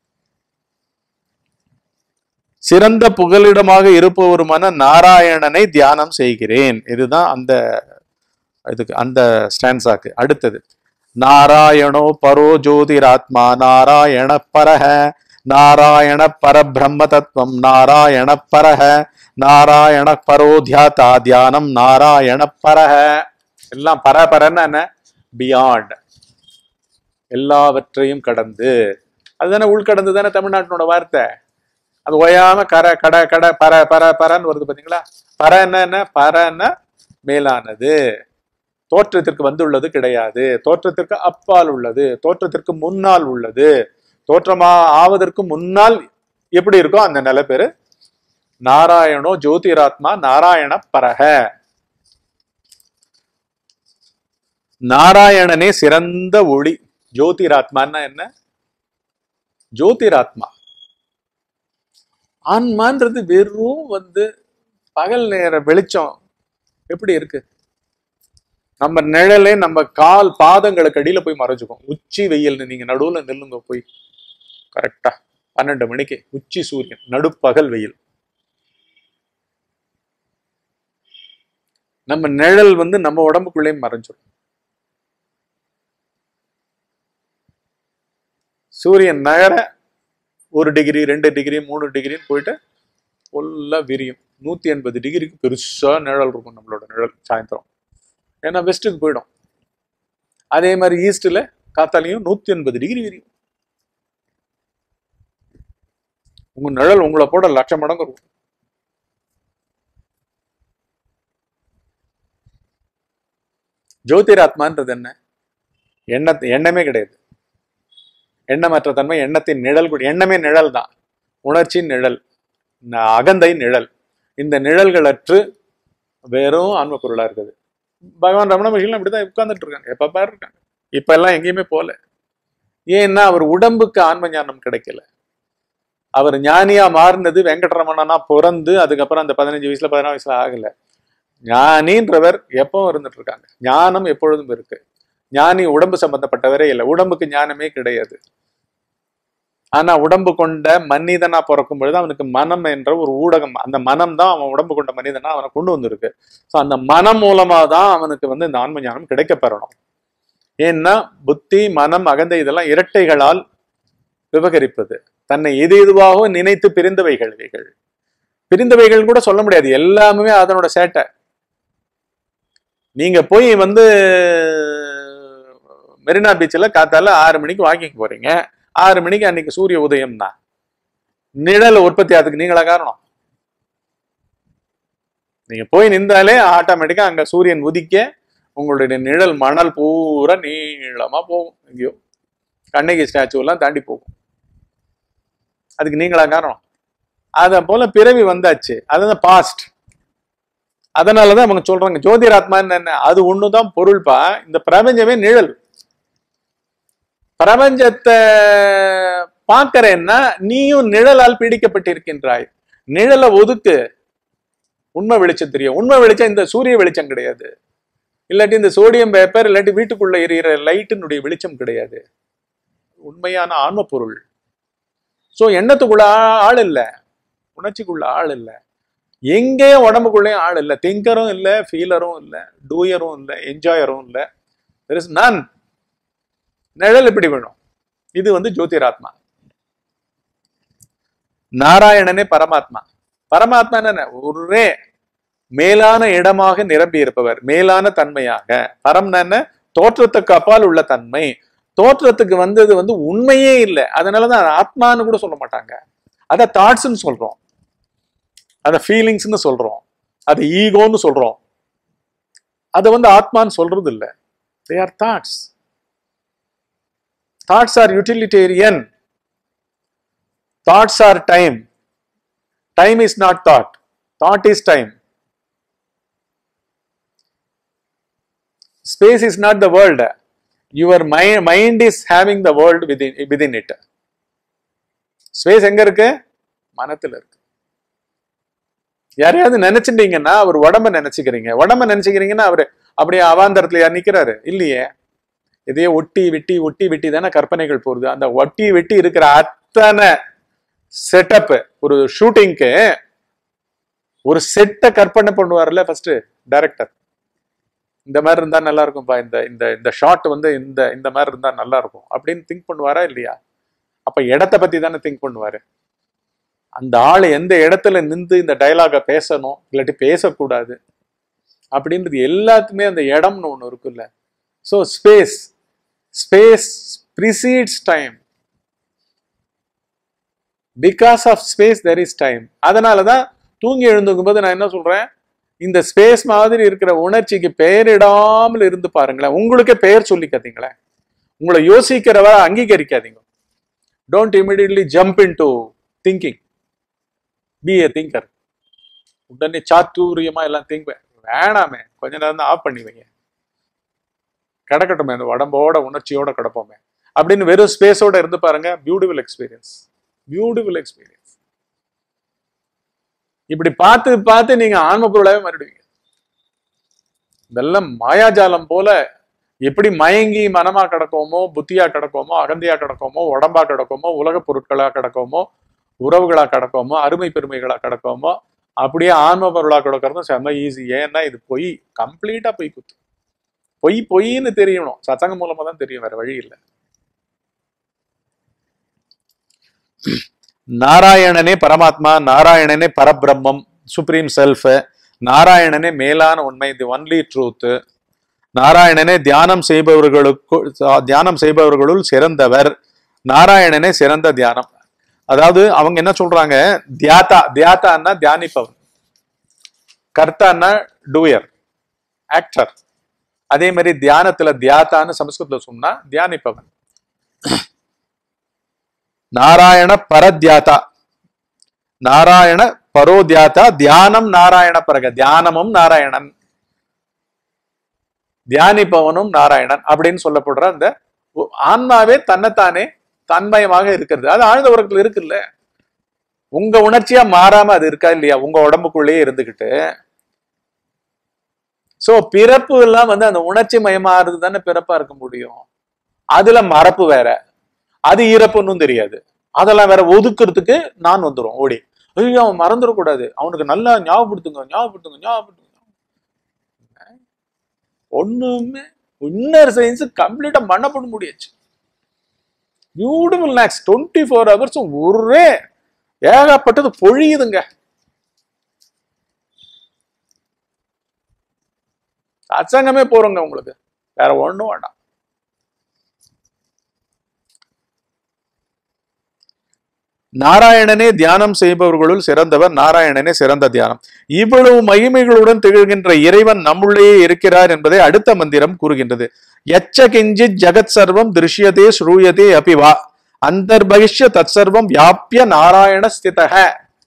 சிறந்த புகலிடமாக இருப்பவருமான நாராயணனை தியானம் செய்கிறேன் இதுதான் அந்த இதுக்கு அந்த ஸ்டான்ஸாக்கு அடுத்தது நாராயணோ பரோ ஜோதிராத்மா நாராயண பரஹ நாராயண பரபிரம்ம தத்துவம் நாராயண பரஹ நாராயண பரோத்யாத்தா தியானம் நாராயண பரஹ எல்லாம் பரபரன்னு என்ன பியாண்ட் எல்லாவற்றையும் கடந்து அதுதானே உள்கடந்து தானே தமிழ்நாட்டினோட வார்த்தை அது ஓயாம கர கட கட பர பர பரன்னு வருது பாத்தீங்களா பர என்ன என்ன பரன்னா மேலானது தோற்றத்திற்கு வந்துள்ளது கிடையாது தோற்றத்திற்கு அப்பால் உள்ளது தோற்றத்திற்கு முன்னால் உள்ளது தோற்றமா ஆவதற்கு முன்னால் எப்படி இருக்கோ அந்த நிலை பேரு நாராயணோ ஜோதிராத்மா நாராயண பரக நாராயணனே சிறந்த ஒளி ஜோதிராத்மான்னா என்ன ஜோதிராத்மா ஆன்மான்றது வெறும் வந்து பகல் நேர வெளிச்சம் எப்படி இருக்கு நம்ம நிழலே நம்ம கால் பாதங்களுக்கு அடியில போய் மறைஞ்சுக்கும் உச்சி வெயில்னு நீங்க நடுவுல நில்லுங்க போய் கரெக்டா பன்னெண்டு மணிக்கு உச்சி சூரியன் நடுப்பகல் வெயில் நம்ம நிழல் வந்து நம்ம உடம்புக்குள்ளேயும் மறைஞ்சிடும் சூரியன் நகர ஒரு டிகிரி ரெண்டு டிகிரி மூணு டிகிரின்னு போயிட்டு ஃபுல்லா விரியும் நூத்தி எண்பது டிகிரிக்கு பெருசா நிழல் இருக்கும் நம்மளோட நிழல் சாயந்தரம் ஏன்னா வெஸ்ட்டுக்கு போயிடும் அதே மாதிரி ஈஸ்ட்ல காத்தாலையும் நூத்தி எண்பது டிகிரி விரியும் உங்க நிழல் உங்களை போட லட்சம் மடங்கு இருக்கும் ஜோதிராத்மான்றது என்ன எண்ண எண்ணமே கிடையாது எண்ணமற்ற தன்மை எண்ணத்தின் நிழல் கூட எண்ணமே நிழல் தான் உணர்ச்சியின் நிழல் ந- அகந்தை நிழல் இந்த நிழல்களற்று வெறும் ஆன்ம பொருளா இருக்குது பகவான் ரமண மகிழ்லாம் இப்படிதான் உட்கார்ந்துட்டு இருக்காங்க எப்ப பாரு இருக்காங்க இப்ப எல்லாம் எங்கேயுமே போல ஏன்னா அவர் உடம்புக்கு ஆன்ம ஞானம் கிடைக்கல அவர் ஞானியா மாறினது வெங்கடரமணனா பிறந்து அதுக்கப்புறம் அந்த பதினஞ்சு வயசுல பதினாறு வயசுல ஆகல ஞானின்றவர் எப்பவும் இருந்துட்டு இருக்காங்க ஞானம் எப்பொழுதும் இருக்கு ஞானி உடம்பு சம்பந்தப்பட்டவரே இல்லை உடம்புக்கு ஞானமே கிடையாது ஆனா உடம்பு கொண்ட மனிதனா பிறக்கும் பொழுது அவனுக்கு மனம் என்ற ஒரு ஊடகம் அந்த மனம் தான் அவன் உடம்பு கொண்ட மனிதனா அவனை கொண்டு வந்திருக்கு ஸோ அந்த மனம் மூலமா தான் அவனுக்கு வந்து இந்த ஆன்ம ஞானம் கிடைக்க பெறணும் ஏன்னா புத்தி மனம் அகந்தை இதெல்லாம் இரட்டைகளால் விவகரிப்பது தன்னை எது எதுவாக நினைத்து பிரிந்தவைகள் இவைகள் பிரிந்தவைகள் கூட சொல்ல முடியாது எல்லாமே அதனோட சேட்டை நீங்க போய் வந்து மெரினா பீச்சில் காத்தால ஆறு மணிக்கு வாக்கிங் போறீங்க ஆறு மணிக்கு அன்னைக்கு சூரிய உதயம்னா நிழல் உற்பத்தி அதுக்கு நீங்களா காரணம் நீங்க போய் நின்றாலே ஆட்டோமேட்டிக்கா அங்க சூரியன் உதிக்க உங்களுடைய நிழல் மணல் பூரா நீளமா போகும் எங்கேயோ கண்ணகி ஸ்டாச்சு எல்லாம் தாண்டி போகும் அதுக்கு நீங்களா காரணம் அத போல பிறவி வந்தாச்சு அதுதான் பாஸ்ட் அதனாலதான் அவங்க சொல்றாங்க ஜோதிராத்மான்னு என்ன அது ஒண்ணுதான் பொருள்பா இந்த பிரபஞ்சமே நிழல் பிரபஞ்சத்தை பார்க்கறேன்னா நீயும் நிழலால் பீடிக்கப்பட்டிருக்கின்றாய் நிழலை ஒதுக்கு உண்மை வெளிச்சம் தெரியும் உண்மை வெளிச்சம் இந்த சூரிய வெளிச்சம் கிடையாது இல்லாட்டி இந்த சோடியம் பேப்பர் இல்லாட்டி வீட்டுக்குள்ள எரியிற லைட்டினுடைய வெளிச்சம் கிடையாது உண்மையான ஆன்ம பொருள் சோ எண்ணத்துக்குள்ள ஆ- ஆள் இல்ல உணர்ச்சிக்குள்ள ஆள் இல்ல எங்கேயும் உடம்புக்குள்ளேயும் ஆள் இல்ல திங்கரும் இல்ல ஃபீலரும் இல்ல டூயரும் இல்ல என்ஜாயரும் இல்ல தெர் இஸ் நன் நிழல் எப்படி வேணும் இது வந்து ஜோதிராத்மா நாராயணனே பரமாத்மா பரமாத்மா என்ன ஒரே மேலான இடமாக நிரம்பி இருப்பவர் மேலான தன்மையாக பரம்னா என்ன தோற்றத்துக்கு அப்பால் உள்ள தன்மை தோற்றத்துக்கு வந்தது வந்து உண்மையே இல்லை அதனாலதான் ஆத்மான்னு கூட சொல்ல மாட்டாங்க அத தாட்ஸ்ன்னு சொல்றோம் அத ஃபீலிங்ஸ்னு சொல்றோம் அது ஈகோன்னு சொல்றோம் அதை வந்து ஆத்மான்னு சொல்றது இல்ல they are thoughts thoughts are utilitarian thoughts are time time is not thought thought is time space is not the world your mind mind is having the world within within it space எங்க இருக்கு மனத்துல இருக்கு யாரையாவது நினைச்சிட்டீங்கன்னா அவர் உடம்ப நினைச்சுக்கிறீங்க உடம்ப நினைச்சுக்கிறீங்கன்னா அவரு அப்படியே அவாந்தரத்துல யார் நிக்கிறாரு இல்லையே இதையே ஒட்டி வெட்டி ஒட்டி வெட்டி தானே கற்பனைகள் போகுது அந்த ஒட்டி வெட்டி இருக்கிற அத்தனை செட்டப் ஒரு ஷூட்டிங்க்கு ஒரு செட்டை கற்பனை பண்ணுவார்ல ஃபர்ஸ்ட் டைரக்டர் இந்த மாதிரி இருந்தா நல்லா இருக்கும்பா இந்த இந்த இந்த ஷாட் வந்து இந்த இந்த மாதிரி இருந்தா நல்லா இருக்கும் அப்படின்னு திங்க் பண்ணுவாரா இல்லையா அப்ப இடத்த பத்தி தானே திங்க் பண்ணுவாரு அந்த ஆள் எந்த இடத்துல நின்று இந்த டயலாக பேசணும் இல்லாட்டி பேசக்கூடாது அப்படின்றது எல்லாத்துக்குமே அந்த இடம்னு ஒன்று இருக்குல்ல so space space precedes time because of space there is time அதனால தான் தூங்கி எழுந்துக்கும் போது நான் என்ன சொல்றேன் இந்த ஸ்பேஸ் மாதிரி இருக்கிற உணர்ச்சிக்கு பெயரிடாமல் இருந்து பாருங்களேன் உங்களுக்கே பெயர் சொல்லிக்காதீங்களேன் உங்களை யோசிக்கிறவ அங்கீகரிக்காதீங்க don't immediately jump into thinking be a thinker உடனே சாத்துரியமா எல்லாம் திங்க் வேணாமே கொஞ்ச நேரம் தான் ஆஃப் பண்ணி வைங்க கிடக்கட்டுமே அந்த உடம்போட உணர்ச்சியோட கிடப்போமே அப்படின்னு வெறும் ஸ்பேஸோட இருந்து பாருங்க பியூட்டிஃபுல் எக்ஸ்பீரியன்ஸ் பியூட்டிஃபுல் எக்ஸ்பீரியன்ஸ் இப்படி பார்த்து பார்த்து நீங்க ஆன்ம பொருளாவே மாறிடுவீங்க இதெல்லாம் மாயாஜாலம் போல எப்படி மயங்கி மனமா கிடக்கோமோ புத்தியா கிடக்கோமோ அகந்தியா கிடக்கோமோ உடம்பா கிடக்கோமோ உலக பொருட்களா கிடக்கோமோ உறவுகளா கிடக்கோமோ அருமை பெருமைகளா கிடக்கோமோ அப்படியே ஆன்ம பொருளா கிடக்கிறதும் செம்ம ஈஸி ஏன்னா இது பொய் கம்ப்ளீட்டா பொய் குத்து பொய் பொய்ன்னு தெரியணும் சத்தங்க மூலமா தான் தெரியும் வேற வழி இல்லை நாராயணனே பரமாத்மா நாராயணனே பரபிரம்மம் சுப்ரீம் செல்ஃப் நாராயணனே மேலான உண்மை தி ஒன்லி ட்ரூத் நாராயணனே தியானம் செய்பவர்களுக்கு தியானம் செய்பவர்களுள் சிறந்தவர் நாராயணனே சிறந்த தியானம் அதாவது அவங்க என்ன சொல்றாங்க தியாதா தியாதான்னா தியானிப்பவன் கர்த்தான்னா டூயர் ஆக்டர் அதே மாதிரி தியானத்துல தியாதான்னு சமஸ்கிருதத்துல சொன்னா தியானிப்பவன் நாராயண பரத்யாதா நாராயண பரோத்யாதா தியானம் நாராயண பரக தியானமும் நாராயணன் தியானிப்பவனும் நாராயணன் அப்படின்னு சொல்லப்படுற அந்த ஆன்மாவே தன்னைத்தானே தன்மயமாக இருக்கிறது அது ஆழ்ந்த உறக்கத்துல இருக்குல்ல உங்க உணர்ச்சியா மாறாம அது இருக்கா இல்லையா உங்க உடம்புக்குள்ளேயே இருந்துகிட்டு சோ பிறப்பு எல்லாம் வந்து அந்த உணர்ச்சி மயமாறது தானே பிறப்பா இருக்க முடியும் அதுல மறப்பு வேற அது இறப்புன்னு தெரியாது அதெல்லாம் வேற ஒதுக்குறதுக்கு நான் வந்துடும் ஓடி ஐயோ அவன் மறந்துடக்கூடாது அவனுக்கு நல்லா ஞாபகப்படுத்துங்க ஞாபகப்படுத்துங்க ஞாபகப்படுத்துங்க ஒண்ணுமே இன்னர் சயின்ஸ் கம்ப்ளீட்டா மண்ண பண்ண முடியாச்சு beautiful next twenty four hours ஒரே ஏகப்பட்டது பொழியுதுங்க அச்சங்கமே போறோங்க உங்களுக்கு வேற ஒண்ணும் வேண்டாம் நாராயணனே தியானம் செய்பவர்களுள் சிறந்தவர் நாராயணனே சிறந்த தியானம் இவ்வளவு மகிமைகளுடன் திகழ்கின்ற இறைவன் நம்முள்ளேயே இருக்கிறார் என்பதை அடுத்த மந்திரம் கூறுகின்றது எச்ச கிஞ்சித் ஜகத் சர்வம் திருஷ்யதே ஸ்ரூயதே அபிவா அந்தர்பகிஷ்ய தத் சர்வம் வியாபிய நாராயண ஸ்திதக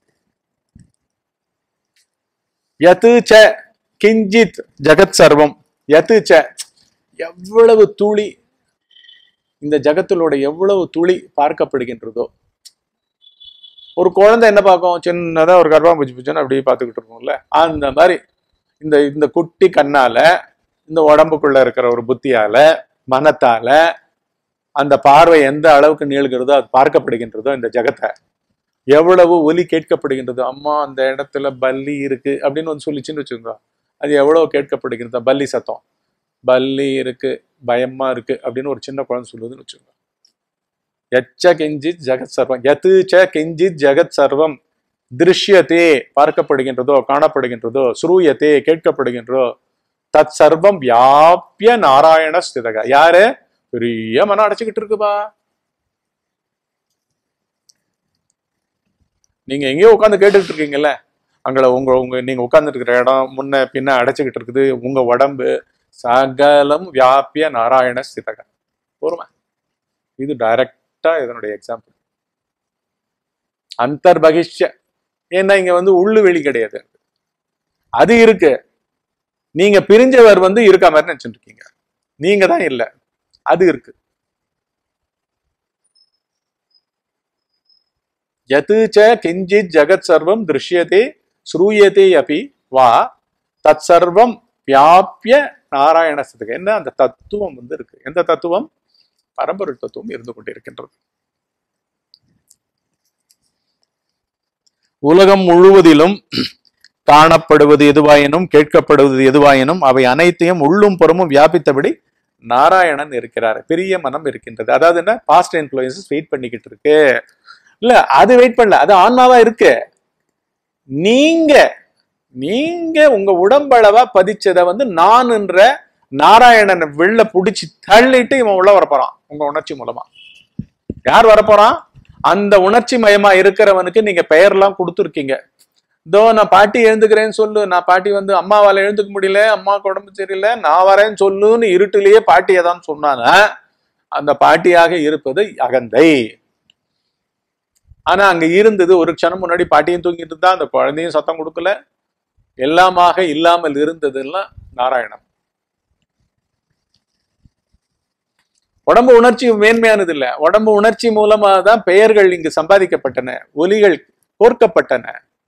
யத்து ச கிஞ்சித் ஜகத் சர்வம் யத்து ச எவ்வளவு துளி இந்த ஜகத்திலோட எவ்வளவு துளி பார்க்கப்படுகின்றதோ ஒரு குழந்தை என்ன பார்க்கும் சின்னதா ஒரு கர்ப்பாம்பூச்சி பூச்சின்னு அப்படியே பார்த்துக்கிட்டு இருக்கும்ல அந்த மாதிரி இந்த இந்த குட்டி கண்ணால இந்த உடம்புக்குள்ள இருக்கிற ஒரு புத்தியால மனத்தால அந்த பார்வை எந்த அளவுக்கு நீள்கிறதோ அது பார்க்கப்படுகின்றதோ இந்த ஜகத்தை எவ்வளவு ஒலி கேட்கப்படுகின்றதோ அம்மா அந்த இடத்துல பல்லி இருக்கு அப்படின்னு வந்து சொல்லிச்சுன்னு வச்சுக்கோங்க அது எவ்வளவு கேட்கப்படுகின்றதோ பல்லி சத்தம் பல்லி இருக்கு பயமா இருக்கு அப்படின்னு ஒரு சின்ன குழந்தை சொல்லுதுன்னு வச்சுக்கோங்க எச்ச கிஞ்சித் ஜெகத் சர்வம் எத்து ச கிஞ்சித் ஜெகத் சர்வம் திருஷ்யத்தே பார்க்கப்படுகின்றதோ காணப்படுகின்றதோ ஸ்ரூயத்தே கேட்கப்படுகின்றதோ தத் சர்வம் வியாபிய நாராயண ஸ்திதக யாரு பெரிய மனம் அடைச்சுக்கிட்டு இருக்குப்பா நீங்க எங்கேயோ உட்காந்து கேட்டுக்கிட்டு இருக்கீங்கல்ல அங்கே உங்க உங்க நீங்க உட்கார்ந்துட்டு இருக்கிற இடம் முன்ன பின்ன அடைச்சுக்கிட்டு இருக்குது உங்க உடம்பு சகலம் வியாபிய நாராயண ஸ்திதக போருமா இது டைரக்டா இதனுடைய எக்ஸாம்பிள் அந்தர்பகிஷ்ய ஏன்னா இங்க வந்து உள்ளு வெளி கிடையாது அது இருக்கு நீங்க பிரிஞ்சவர் வந்து இருக்க மாதிரி நினைச்சுட்டு இருக்கீங்க நீங்க தான் இல்ல அது இருக்கு யத்து ச கிஞ்சித் ஜகத் சர்வம் திருஷ்யதே ஸ்ரூயதே அபி வா தத் சர்வம் வியாபிய நாராயண ஸ்திதக என்ன அந்த தத்துவம் வந்து இருக்கு எந்த தத்துவம் பரம்பொருள் தத்துவம் இருந்து கொண்டிருக்கின்றது உலகம் முழுவதிலும் காணப்படுவது எதுவாயினும் கேட்கப்படுவது எதுவாயினும் அவை அனைத்தையும் உள்ளும் புறமும் வியாபித்தபடி நாராயணன் இருக்கிறார் பெரிய மனம் இருக்கின்றது அதாவது என்ன பாஸ்ட் இன்ஃபுளுசஸ் வெயிட் பண்ணிக்கிட்டு இருக்கு இல்ல அது வெயிட் பண்ணல அது ஆன்மாவா இருக்கு நீங்க நீங்க உங்க உடம்பளவா பதிச்சதை வந்து நான் என்ற நாராயணனை வெளில புடிச்சு தள்ளிட்டு இவன் உள்ள வரப்போறான் உங்க உணர்ச்சி மூலமா யார் வரப்போறான் அந்த உணர்ச்சி மயமா இருக்கிறவனுக்கு நீங்க பெயர்லாம் கொடுத்துருக்கீங்க இதோ நான் பாட்டி எழுந்துக்கிறேன்னு சொல்லு நான் பாட்டி வந்து அம்மாவால எழுந்துக்க முடியல அம்மாவுக்கு உடம்பு சரியில்லை நான் வரேன்னு சொல்லுன்னு இருட்டிலேயே பாட்டியை தான் சொன்னாங்க அந்த பாட்டியாக இருப்பது அகந்தை ஆனா அங்க இருந்தது ஒரு க்ஷணம் முன்னாடி பாட்டியும் தூங்கிட்டு இருந்தா அந்த குழந்தையும் சத்தம் கொடுக்கல எல்லாமாக இல்லாமல் இருந்ததெல்லாம் நாராயணம் உடம்பு உணர்ச்சி மேன்மையானது இல்ல உடம்பு உணர்ச்சி மூலமா தான் பெயர்கள் இங்கு சம்பாதிக்கப்பட்டன ஒலிகள் கோர்க்கப்பட்டன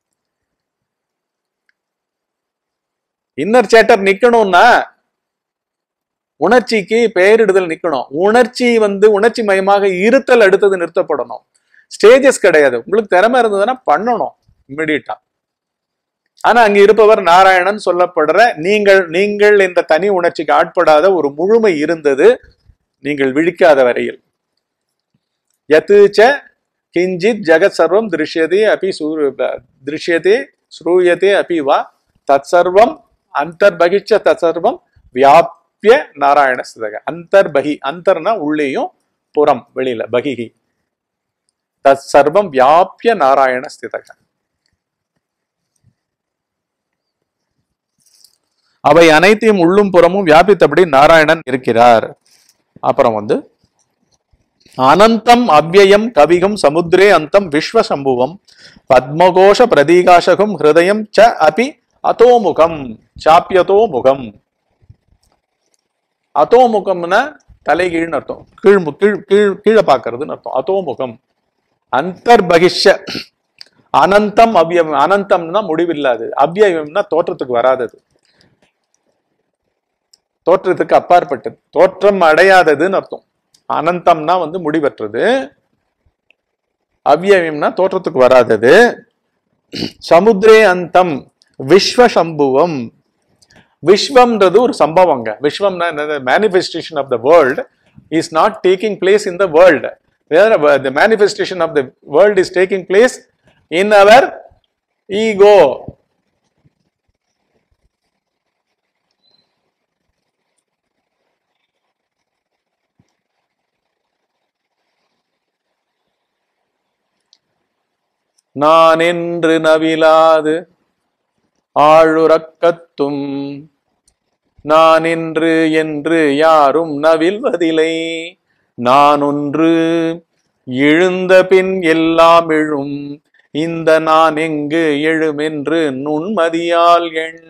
இன்னர் சேட்டர் நிக்கணும்னா உணர்ச்சிக்கு பெயரிடுதல் நிக்கணும் உணர்ச்சி வந்து உணர்ச்சி மயமாக இருத்தல் அடுத்தது நிறுத்தப்படணும் ஸ்டேஜஸ் கிடையாது உங்களுக்கு திறமை இருந்ததுன்னா பண்ணணும் இம்மிடியட்டா ஆனா அங்க இருப்பவர் நாராயணன் சொல்லப்படுற நீங்கள் நீங்கள் என்ற தனி உணர்ச்சிக்கு ஆட்படாத ஒரு முழுமை இருந்தது நீங்கள் விழிக்காத வரையில் யத்துச்ச கிஞ்சித் ஜெகத் சர்வம் திருஷ்யதே அபி சூர் திருஷ்யதே ஸ்ரூயதே அபி வா தத் சர்வம் அந்தர்பகிச்ச தத் சர்வம் வியாபிய நாராயண ஸ்திதக அந்தர்பகி அந்தர்னா உள்ளேயும் புறம் வெளியில பகிகி தத் சர்வம் வியாபிய நாராயண ஸ்திதக அவை அனைத்தையும் உள்ளும் புறமும் வியாபித்தபடி நாராயணன் இருக்கிறார் அப்புறம் வந்து அனந்தம் அவ்யயம் கவிகம் சமுத்திரே அந்தம் விஸ்வசம்புவம் பத்மகோஷ பிரதீகாசகம் ஹிருதயம் ச அபி அதோமுகம் சாப்பியதோ முகம் அதோமுகம்னா தலைகீழ்னு அர்த்தம் கீழ் மு- கீழ் கீழ் கீழே பார்க்கறதுன்னு அர்த்தம் அதோமுகம் அந்தர்பகிஷ அனந்தம் அவ்யயம் அனந்தம்னா முடிவில்லாது அவ்யயம்னா தோற்றத்துக்கு வராதது தோற்றத்துக்கு அப்பாற்பட்டது தோற்றம் அடையாததுன்னு அர்த்தம் அனந்தம்னா வந்து முடிவற்றது அவ்யயம்னா தோற்றத்துக்கு வராதது சமுத்திரே அந்தம் விஸ்வசம்புவம் விஸ்வம்ன்றது ஒரு சம்பவங்க விஸ்வம்னா என்னது manifestation of the world is not taking place in the world the manifestation of the world is taking place in our ego நான் என்று நவிலாது ஆழுறக்கத்தும் நான் என்று என்று யாரும் நவில்வதில்லை நான் ஒன்று எழுந்த பின் எல்லாம் எழும் இந்த நான் எங்கு எழுமென்று நுண்மதியால் எண்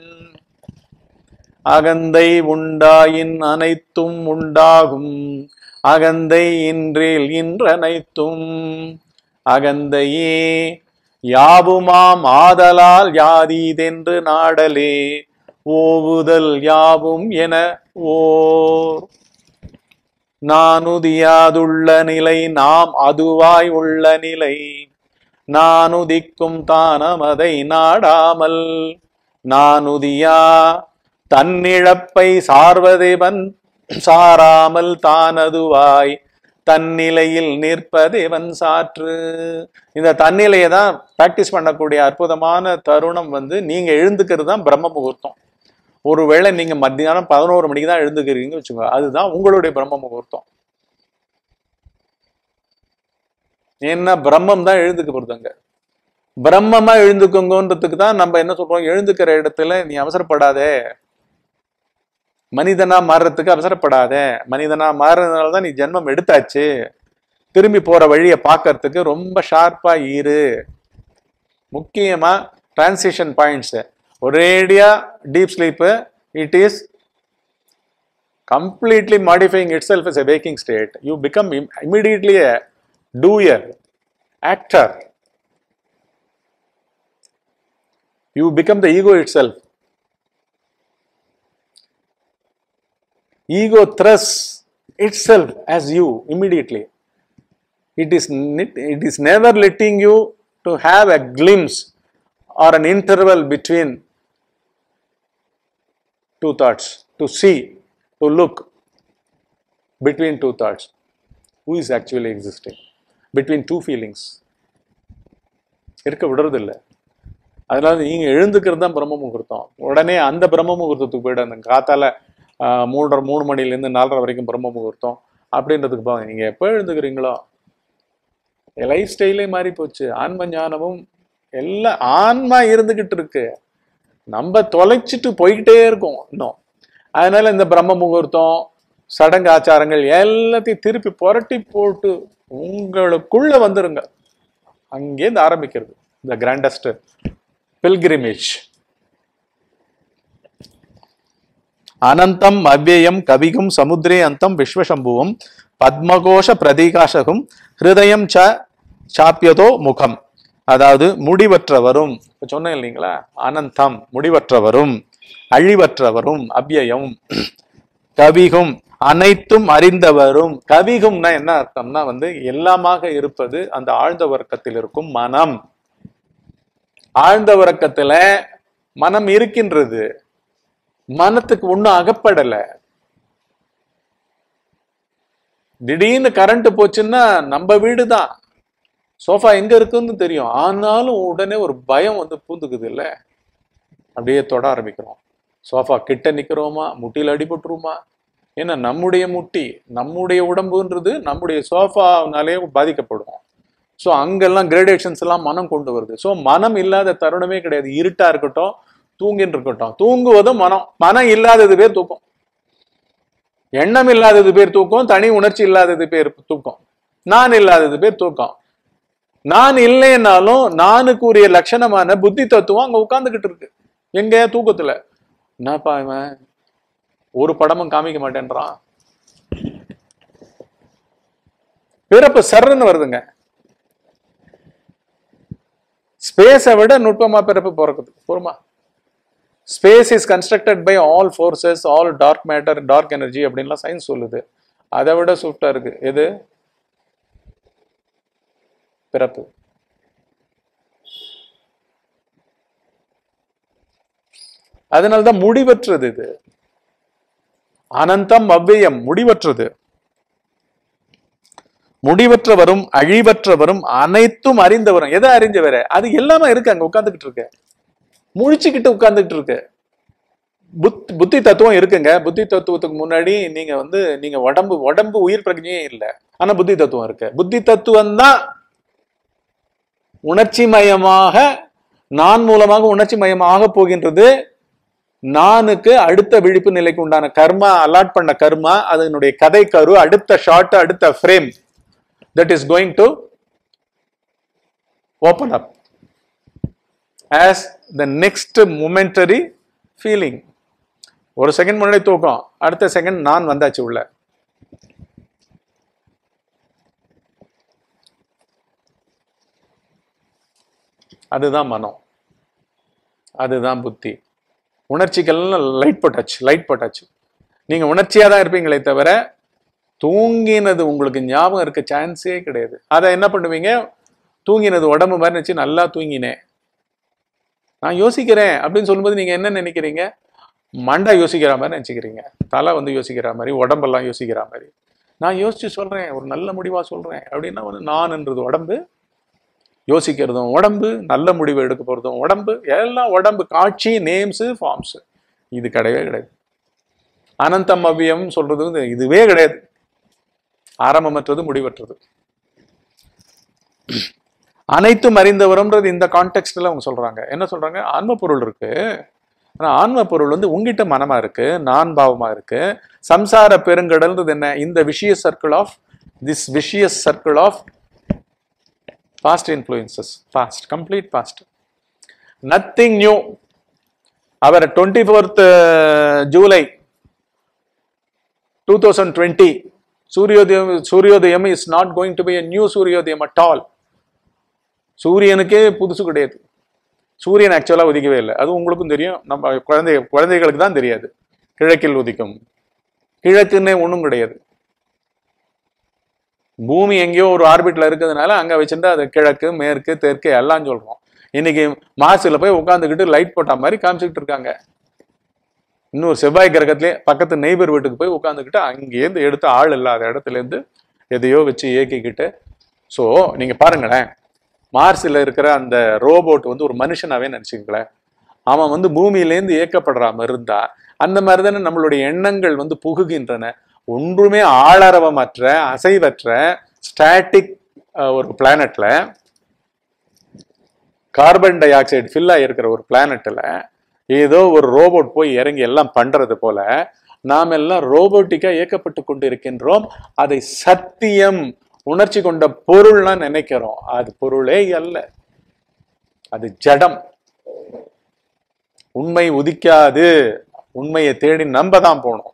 அகந்தை உண்டாயின் அனைத்தும் உண்டாகும் அகந்தை இன்றேல் இன்றனைத்தும் அகந்தையே யாவுமாம் ஆதலால் யாதீதென்று நாடலே ஓவுதல் யாவும் என ஓர் நானுதியாதுள்ள நிலை நாம் அதுவாய் உள்ள நிலை நானுதிக்கும் தானமதை நாடாமல் நானுதியா தன்னிழப்பை சார்வதேவன் சாராமல் தானதுவாய் தன்னிலையில் நிற்பதேவன் சாற்று இந்த தன்னிலையை தான் பிராக்டிஸ் பண்ணக்கூடிய அற்புதமான தருணம் வந்து நீங்க எழுந்துக்கிறது தான் பிரம்ம முகூர்த்தம் ஒருவேளை நீங்க மத்தியானம் பதினோரு மணிக்கு தான் எழுந்துக்கிறீங்கன்னு வச்சுக்கோங்க அதுதான் உங்களுடைய பிரம்ம முகூர்த்தம் ஏன்னா பிரம்மம் தான் எழுந்துக்க போறதுங்க பிரம்மமா எழுந்துக்குங்கன்றதுக்கு தான் நம்ம என்ன சொல்றோம் எழுந்துக்கிற இடத்துல நீ அவசரப்படாதே மனிதனா மாறுறதுக்கு அவசரப்படாத மனிதனா மாறுறதுனால தான் நீ ஜென்மம் எடுத்தாச்சு திரும்பி போற வழியை பார்க்கறதுக்கு ரொம்ப ஷார்ப்பா இரு முக்கியமா டிரான்சிஷன் பாயிண்ட்ஸ் ஒரேடியா deep sleep it is completely modifying itself as a waking state. You become im- immediately a doer, actor. You become the ego itself. Ego thrusts itself as you immediately it is nit- it is never letting you to have a glimpse or an interval between two thoughts to see to look between two thoughts who is actually existing between two feelings இருக்க விடுறதில்ல அதனால நீங்க எழுந்துக்கிறது தான் பிரம்ம முகூர்த்தம் உடனே அந்த பிரம்ம முகூர்த்தத்துக்கு போயிட்டு அந்த காத்தால ஆஹ், மூன்றரை மூணு மணிலேருந்து நாலரை வரைக்கும் பிரம்ம முகூர்த்தம் அப்படின்றதுக்கு போங்க நீங்க எப்போ எழுந்துக்கிறீங்களோ லைஃப் ஸ்டைலே மாறி போச்சு ஆன்ம ஞானமும் எல்லாம் ஆன்மா இருந்துகிட்டு இருக்கு நம்ம தொலைச்சிட்டு போய்கிட்டே இருக்கோம் இன்னும் அதனால இந்த பிரம்ம முகூர்த்தம் சடங்கு ஆச்சாரங்கள் எல்லாத்தையும் திருப்பி புரட்டி போட்டு உங்களுக்குள்ள வந்துருங்க அங்கேருந்து ஆரம்பிக்கிறது இந்த கிராண்டஸ்ட் பில்கிரிமேஜ் அனந்தம் அவ்யயம் கவிகும் சமுத்திரே அந்தம் விஸ்வசம்புவம் பத்மகோஷ பிரதிகாசகும் ஹிருதயம் ச சாப்பியதோ முகம் அதாவது முடிவற்றவரும் இப்ப சொன்னேன் இல்லைங்களா அனந்தம் முடிவற்றவரும் அழிவற்றவரும் அவ்யயம் கவிகும் அனைத்தும் அறிந்தவரும் கவிகும்னா என்ன அர்த்தம்னா வந்து எல்லாமாக இருப்பது அந்த ஆழ்ந்த வர்க்கத்தில் இருக்கும் மனம் ஆழ்ந்த உறக்கத்துல மனம் இருக்கின்றது மனத்துக்கு ஒண்ணும் அகப்படல திடீர்னு கரண்ட் போச்சுன்னா நம்ம வீடு தான் சோஃபா எங்க இருக்குன்னு தெரியும் ஆனாலும் உடனே ஒரு பயம் வந்து பூந்துக்குது இல்ல அப்படியே தொட ஆரம்பிக்கிறோம் சோஃபா கிட்ட நிக்கிறோமா முட்டியில் அடிபட்டுருமா ஏன்னா நம்முடைய முட்டி நம்முடைய உடம்புன்றது நம்முடைய சோஃபானாலே பாதிக்கப்படும் ஸோ அங்கெல்லாம் கிரேடேஷன்ஸ் எல்லாம் மனம் கொண்டு வருது ஸோ மனம் இல்லாத தருணமே கிடையாது இருட்டா இருக்கட்டும் தூங்கின்னு இருக்கட்டும் தூங்குவதும் மனம் மனம் இல்லாதது பேர் தூக்கம் எண்ணம் இல்லாதது பேர் தூக்கம் தனி உணர்ச்சி இல்லாதது பேர் தூக்கம் நான் இல்லாதது பேர் தூக்கம் நான் இல்லைன்னாலும் நானுக்குரிய லட்சணமான புத்தி தத்துவம் அங்க உட்கார்ந்துகிட்டு இருக்கு எங்க தூக்கத்துல என்னப்பா இவன் ஒரு படமும் காமிக்க மாட்டேன்றான் பிறப்பு சர்ன்னு வருதுங்க ஸ்பேஸை விட நுட்பமா பிறப்பு பிறக்குது பொறுமா space is constructed by all forces all dark matter dark energy அப்படின்லாம் சயின்ஸ் சொல்லுது அதை விட சுஃப்டா இருக்கு எது பிறப்பு அதனால்தான் முடிவற்றது இது அனந்தம் அவ்வியம் முடிவற்றது முடிவற்றவரும் அழிவற்றவரும் அனைத்தும் அறிந்தவரும் எதை அறிஞ்சவர அது எல்லாமே இருக்கு அங்க உட்கார்ந்துகிட்டு இருக்கு முழிச்சுக்கிட்டு உட்கார்ந்துகிட்டு இருக்கு புத் புத்தி தத்துவம் இருக்குங்க புத்தி தத்துவத்துக்கு முன்னாடி நீங்க வந்து நீங்க உடம்பு உடம்பு உயிர் பிரஜையே இல்லை ஆனா புத்தி தத்துவம் இருக்கு புத்தி தத்துவம் தான் உணர்ச்சி மயமாக நான் மூலமாக உணர்ச்சி மயமாக போகின்றது நானுக்கு அடுத்த விழிப்பு நிலைக்கு உண்டான கர்மா அலாட் பண்ண கர்மா அதனுடைய கதை கரு அடுத்த ஷாட் அடுத்த frame that is going to open up as the next momentary feeling ஒரு செகண்ட் முன்னாடி தூக்கம் அடுத்த செகண்ட் நான் வந்தாச்சு உள்ள அதுதான் மனம் அதுதான் புத்தி உணர்ச்சிகள்லாம் லைட் போட்டாச்சு லைட் போட்டாச்சு நீங்க உணர்ச்சியா தான் இருப்பீங்களே தவிர தூங்கினது உங்களுக்கு ஞாபகம் இருக்க சான்ஸே கிடையாது அதை என்ன பண்ணுவீங்க தூங்கினது உடம்பு மாதிரி நினைச்சு நல்லா தூங்கினேன் நான் யோசிக்கிறேன் அப்படின்னு சொல்லும்போது நீங்க என்ன நினைக்கிறீங்க மண்டை யோசிக்கிற மாதிரி நினைச்சுக்கிறீங்க தலை வந்து யோசிக்கிற மாதிரி உடம்பெல்லாம் யோசிக்கிற மாதிரி நான் யோசிச்சு சொல்றேன் ஒரு நல்ல முடிவா சொல்றேன் அப்படின்னா வந்து நான்ன்றது உடம்பு யோசிக்கிறதும் உடம்பு நல்ல முடிவு எடுக்க போறதும் உடம்பு எல்லாம் உடம்பு காட்சி நேம்ஸு ஃபார்ம்ஸ் இது கிடையவே கிடையாது அனந்தம் அவ்வியம் சொல்றது வந்து இதுவே கிடையாது ஆரம்பமற்றது முடிவற்றது அனைத்தும் அறிந்தவரம்ன்றது இந்த கான்டெக்ட்ல அவங்க சொல்றாங்க என்ன சொல்றாங்க ஆன்ம பொருள் இருக்கு ஆனா ஆன்ம பொருள் வந்து உங்கிட்ட மனமா இருக்கு நான் பாவமா இருக்கு சம்சார பெருங்கடல்ன்றது என்ன இந்த vicious circle of this vicious circle of past influences past complete past nothing new our 24th uh, july 2020 சூரியோதயம் சூரியோதயம் is not going to be a new சூரியோதயம் அட் ஆல் சூரியனுக்கே புதுசு கிடையாது சூரியன் ஆக்சுவலாக உதிக்கவே இல்லை அது உங்களுக்கும் தெரியும் நம்ம குழந்தை குழந்தைகளுக்கு தான் தெரியாது கிழக்கில் உதிக்கும் கிழக்குன்னே ஒண்ணும் கிடையாது பூமி எங்கேயோ ஒரு ஆர்பிட்ல இருக்கிறதுனால அங்க வச்சுட்டு அது கிழக்கு மேற்கு தெற்கு எல்லாம் சொல்றோம் இன்னைக்கு மார்ஸ்ல போய் உட்காந்துக்கிட்டு லைட் போட்ட மாதிரி காமிச்சுக்கிட்டு இருக்காங்க இன்னொரு செவ்வாய் கிரகத்திலே பக்கத்து நெய்பர் வீட்டுக்கு போய் உட்காந்துக்கிட்டு அங்கேருந்து எடுத்து ஆள் இல்லாத இடத்துல இருந்து எதையோ வச்சு இயக்கிக்கிட்டு ஸோ நீங்க பாருங்களேன் மார்ஸ்ல இருக்கிற அந்த ரோபோட் வந்து ஒரு மனுஷனாவே நினைச்சுங்களேன் அவன் வந்து பூமியிலேருந்து இயக்கப்படுறாம இருந்தா அந்த மாதிரி தானே நம்மளுடைய எண்ணங்கள் வந்து புகுகின்றன ஒன்றுமே ஆளரவமற்ற அசைவற்ற ஸ்டாட்டிக் ஒரு பிளானட்ல கார்பன் டை ஆக்சைடு ஃபில் ஆகிருக்கிற ஒரு பிளானட்ல ஏதோ ஒரு ரோபோட் போய் இறங்கி எல்லாம் பண்றது போல நாம் எல்லாம் ரோபோட்டிக்கா இயக்கப்பட்டு கொண்டு இருக்கின்றோம் அதை சத்தியம் உணர்ச்சி கொண்ட பொருள்னா நினைக்கிறோம் அது பொருளே அல்ல அது ஜடம் உண்மை உதிக்காது உண்மையை தேடி நம்ப தான் போனோம்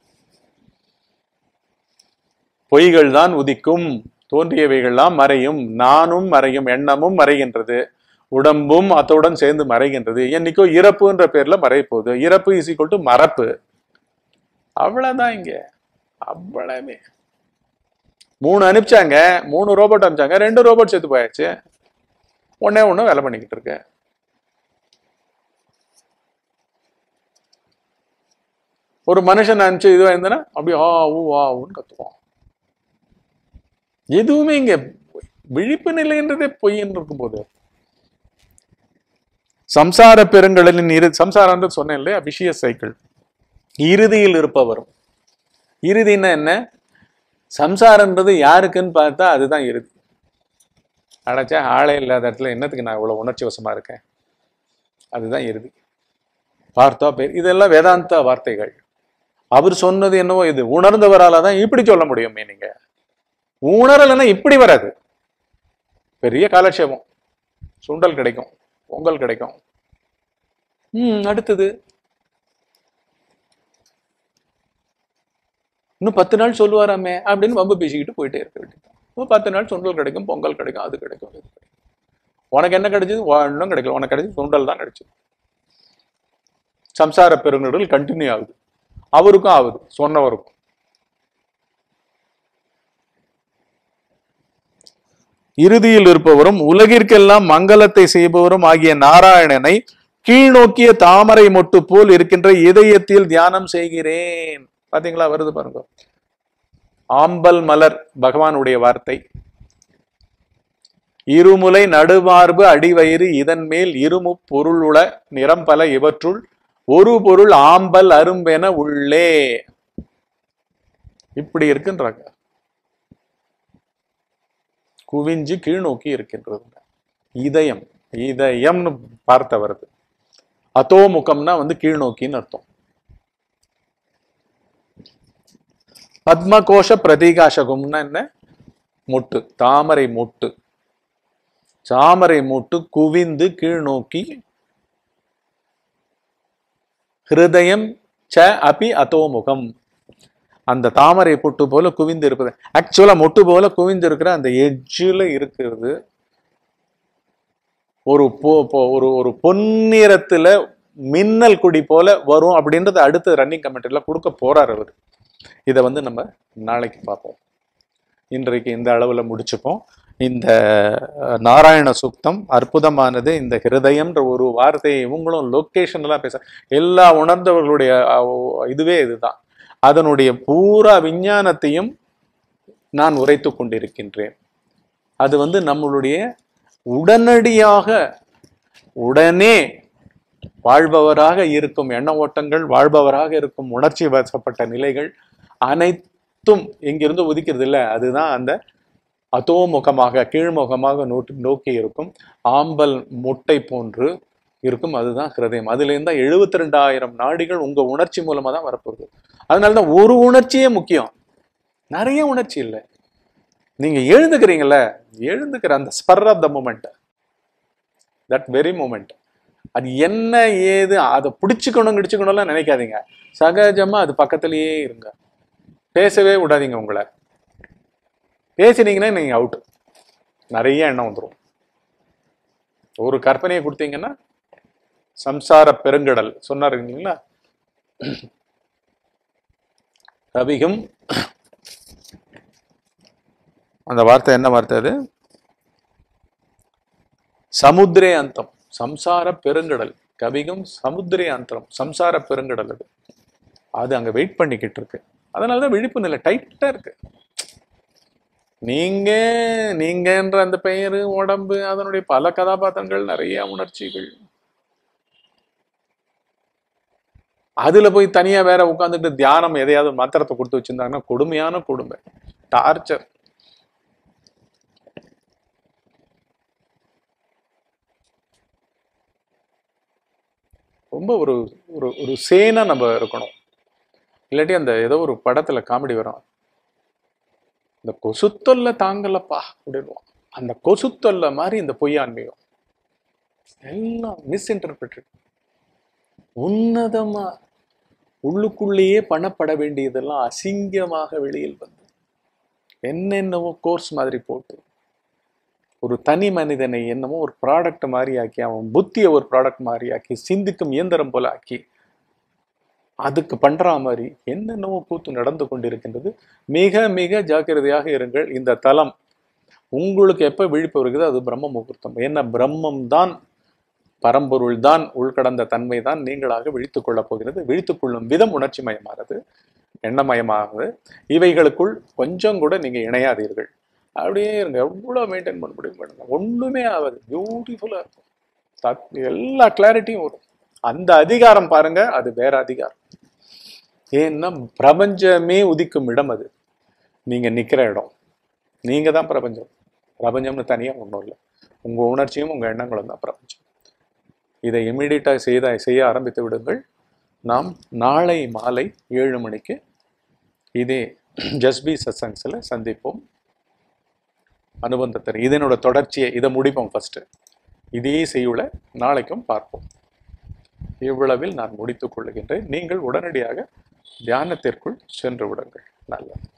பொய்கள் தான் உதிக்கும் தோன்றியவைகள்லாம் மறையும் நானும் மறையும் எண்ணமும் மறைகின்றது உடம்பும் அத்துடன் சேர்ந்து மறைகின்றது என்னைக்கோ இறப்புன்ற பேர்ல மறைய போகுது இறப்பு இஸ் ஈக்குவல் டு மறப்பு அவ்வளவுதான் இங்க அவ்வளவே மூணு அனுப்பிச்சாங்க மூணு ரோபோட் அனுப்பிச்சாங்க ரெண்டு ரோபோட் செத்து போயாச்சு ஒன்னே ஒண்ணு வேலை பண்ணிக்கிட்டு இருக்கு ஒரு மனுஷன் அனுப்பிச்சு இதுவா இருந்தனா அப்படியே ஆ ஊ ஆ ஊன்னு கத்துவோம் எதுவுமே இங்க விழிப்பு நிலைன்றதே பொய்ன்னு இருக்கும்போது சம்சார பெருங்கடலின் இரு சம்சாரம்ன்றது சொன்னேன் இல்லையா விஷய சைக்கிள் இறுதியில் இருப்பவரும் இறுதின்னா என்ன சம்சாரன்றது யாருக்குன்னு பார்த்தா அதுதான் இறுதி அடைச்சா ஆளே இல்லாத இடத்துல என்னத்துக்கு நான் இவ்வளவு உணர்ச்சி வசமா இருக்கேன் அதுதான் இறுதி பார்த்தா பேர் இதெல்லாம் வேதாந்த வார்த்தைகள் அவர் சொன்னது என்னவோ இது உணர்ந்தவரால தான் இப்படி சொல்ல முடியுமே நீங்க உணரலைன்னா இப்படி வராது பெரிய காலட்சேபம் சுண்டல் கிடைக்கும் பொங்கல் கிடைக்கும் ம் அடுத்தது இன்னும் பத்து நாள் சொல்லுவாராமே அப்படின்னு வம்பு பேசிக்கிட்டு போயிட்டே இருக்க வேண்டியது இன்னும் பத்து நாள் சுண்டல் கிடைக்கும் பொங்கல் கிடைக்கும் அது கிடைக்கும் இது கிடைக்கும் உனக்கு என்ன கிடைச்சது ஒன்றும் கிடைக்கல உனக்கு கிடைச்சது சுண்டல் தான் கிடைச்சது சம்சார பெருங்கடல் கண்டினியூ ஆகுது அவருக்கும் ஆகுது சொன்னவருக்கும் இறுதியில் இருப்பவரும் உலகிற்கெல்லாம் மங்களத்தை செய்பவரும் ஆகிய நாராயணனை கீழ்நோக்கிய தாமரை மொட்டு போல் இருக்கின்ற இதயத்தில் தியானம் செய்கிறேன் பாத்தீங்களா வருது பாருங்க ஆம்பல் மலர் பகவானுடைய வார்த்தை இருமுலை நடுமார்பு அடிவயிறு இதன் மேல் இருமு பொருளுள நிறம் பல இவற்றுள் ஒரு பொருள் ஆம்பல் அரும்பென உள்ளே இப்படி இருக்குன்றாங்க குவிஞ்சு கீழ்நோக்கி இருக்கின்றது இதயம் இதயம்னு பார்த்த வருது அதோமுகம்னா வந்து கீழ்நோக்கின்னு அர்த்தம் பத்மகோஷ பிரதீகாசகம்னா என்ன மொட்டு தாமரை மொட்டு தாமரை மொட்டு குவிந்து கீழ்நோக்கி ஹிருதயம் ச அபி அதோமுகம் அந்த தாமரை பொட்டு போல குவிந்து இருப்பது ஆக்சுவலா மொட்டு போல குவிந்து இருக்கிற அந்த எட்ஜில் இருக்கிறது ஒரு பொ- பொ- ஒரு ஒரு பொன்னிறத்துல மின்னல் குடி போல வரும் அப்படின்றது அடுத்த ரன்னிங் கமெண்ட்ல கொடுக்க போறாரு அவர் இதை வந்து நம்ம நாளைக்கு பார்ப்போம் இன்றைக்கு இந்த அளவுல முடிச்சுப்போம் இந்த அஹ், நாராயண சுக்தம் அற்புதமானது இந்த ஹிருதயம்ன்ற ஒரு வார்த்தையை இவங்களும் லொக்கேஷன் எல்லாம் பேச எல்லா உணர்ந்தவர்களுடைய அஹ், இதுவே இதுதான் அதனுடைய பூரா விஞ்ஞானத்தையும் நான் உரைத்து கொண்டிருக்கின்றேன் அது வந்து நம்மளுடைய உடனடியாக உடனே வாழ்பவராக இருக்கும் எண்ண ஓட்டங்கள் வாழ்பவராக இருக்கும் உணர்ச்சி வசப்பட்ட நிலைகள் அனைத்தும் எங்கிருந்து உதிக்கிறது இல்லை அதுதான் அந்த அதோமுகமாக கீழ்முகமாக நோட்டு நோக்கி இருக்கும் ஆம்பல் முட்டை போன்று இருக்கும் அதுதான் ஹிருதயம் அதுல இருந்தா எழுபத்தி ரெண்டாயிரம் நாடிகள் உங்க உணர்ச்சி மூலமா தான் வரப்போகுது அதனாலதான் ஒரு உணர்ச்சியே முக்கியம் நிறைய உணர்ச்சி இல்லை நீங்க எழுந்துக்கிறீங்கல்ல எழுந்துக்கிற அந்த spur of the moment that very moment அது என்ன ஏது அதை பிடிச்சிக்கணும் கிடிச்சுக்கணும்லாம் நினைக்காதீங்க சகஜமா அது பக்கத்திலேயே இருங்க பேசவே விடாதீங்க உங்களை பேசினீங்கன்னா நீங்க அவுட் நிறைய எண்ணம் வந்துடும் ஒரு கற்பனையை கொடுத்தீங்கன்னா சம்சார பெருங்கடல் சொன்னாரு இல்லைங்களா கவிகும் அந்த வார்த்தை என்ன வார்த்தை அது சமுத்திரே அந்தம் சம்சார பெருங்கடல் கவிகும் சமுத்திரே அந்தரம் சம்சார பெருங்கடல் அது அது அங்க வெயிட் பண்ணிக்கிட்டு இருக்கு அதனாலதான் விழிப்பு நிலை டைட்டா இருக்கு நீங்க நீங்கன்ற அந்த பெயரு உடம்பு அதனுடைய பல கதாபாத்திரங்கள் நிறைய உணர்ச்சிகள் அதுல போய் தனியா வேற உட்காந்துட்டு தியானம் எதையாவது மந்திரத்தை கொடுத்து வச்சிருந்தாங்கன்னா கொடுமையான கொடுமை டார்ச்சர் ரொம்ப ஒரு ஒரு ஒரு சேனா நம்ம இருக்கணும் இல்லாட்டி அந்த ஏதோ ஒரு படத்துல காமெடி வரும் இந்த கொசுத்தொல்ல தாங்கலப்பா அப்படின்வான் அந்த கொசுத்தொல்ல மாதிரி இந்த பொய்யான்மையும் எல்லாம் மிஸ்இன்டர்பிரட்டட் உன்னதமா உள்ளுக்குள்ளேயே பண்ணப்பட வேண்டியதெல்லாம் அசிங்கமாக வெளியில் வந்து என்னென்னவோ கோர்ஸ் மாதிரி போட்டு ஒரு தனி மனிதனை என்னமோ ஒரு ப்ராடக்ட் மாதிரி ஆக்கி அவன் புத்தியை ஒரு ப்ராடக்ட் மாதிரி ஆக்கி சிந்திக்கும் இயந்திரம் போல ஆக்கி அதுக்கு பண்ற மாதிரி என்னென்னவோ கூத்து நடந்து கொண்டிருக்கின்றது மிக மிக ஜாக்கிரதையாக இருங்கள் இந்த தலம் உங்களுக்கு எப்ப விழிப்பு வருகுதோ அது பிரம்ம முகூர்த்தம் என்ன பிரம்மம் தான் பரம்பொருள் தான் உள்கடந்த தன்மை தான் நீங்களாக விழித்துக் கொள்ளப் போகிறது விழித்துக் கொள்ளும் விதம் உணர்ச்சி மயமானது எண்ணமயமாகுது இவைகளுக்குள் கொஞ்சம் கூட நீங்க இணையாதீர்கள் அப்படியே இருங்க எவ்வளோ மெயின்டைன் பண்ண முடியும் பண்ணுங்க ஒண்ணுமே ஆகாது பியூட்டிஃபுல்லா இருக்கும் தத்- எல்லா கிளாரிட்டியும் வரும் அந்த அதிகாரம் பாருங்க அது வேற அதிகாரம் ஏன்னா பிரபஞ்சமே உதிக்கும் இடம் அது நீங்க நிக்கிற இடம் நீங்க தான் பிரபஞ்சம் பிரபஞ்சம்னு தனியா ஒன்றும் இல்லை உங்க உணர்ச்சியும் உங்க எண்ணங்களும் தான் பிரபஞ்சம் இதை இமீடியட்டாக செய்த செய்ய ஆரம்பித்து விடுங்கள் நாம் நாளை மாலை ஏழு மணிக்கு இதே ஜஸ்பி சத்சங்ஸில் சந்திப்போம் அனுபந்தத்தர் இதனோட தொடர்ச்சியை இதை முடிப்போம் ஃபர்ஸ்ட் இதே செய்யுளை நாளைக்கும் பார்ப்போம் இவ்வளவில் நான் முடித்துக் கொள்ளுகின்றேன் நீங்கள் உடனடியாக தியானத்திற்குள் சென்று விடுங்கள் நல்லது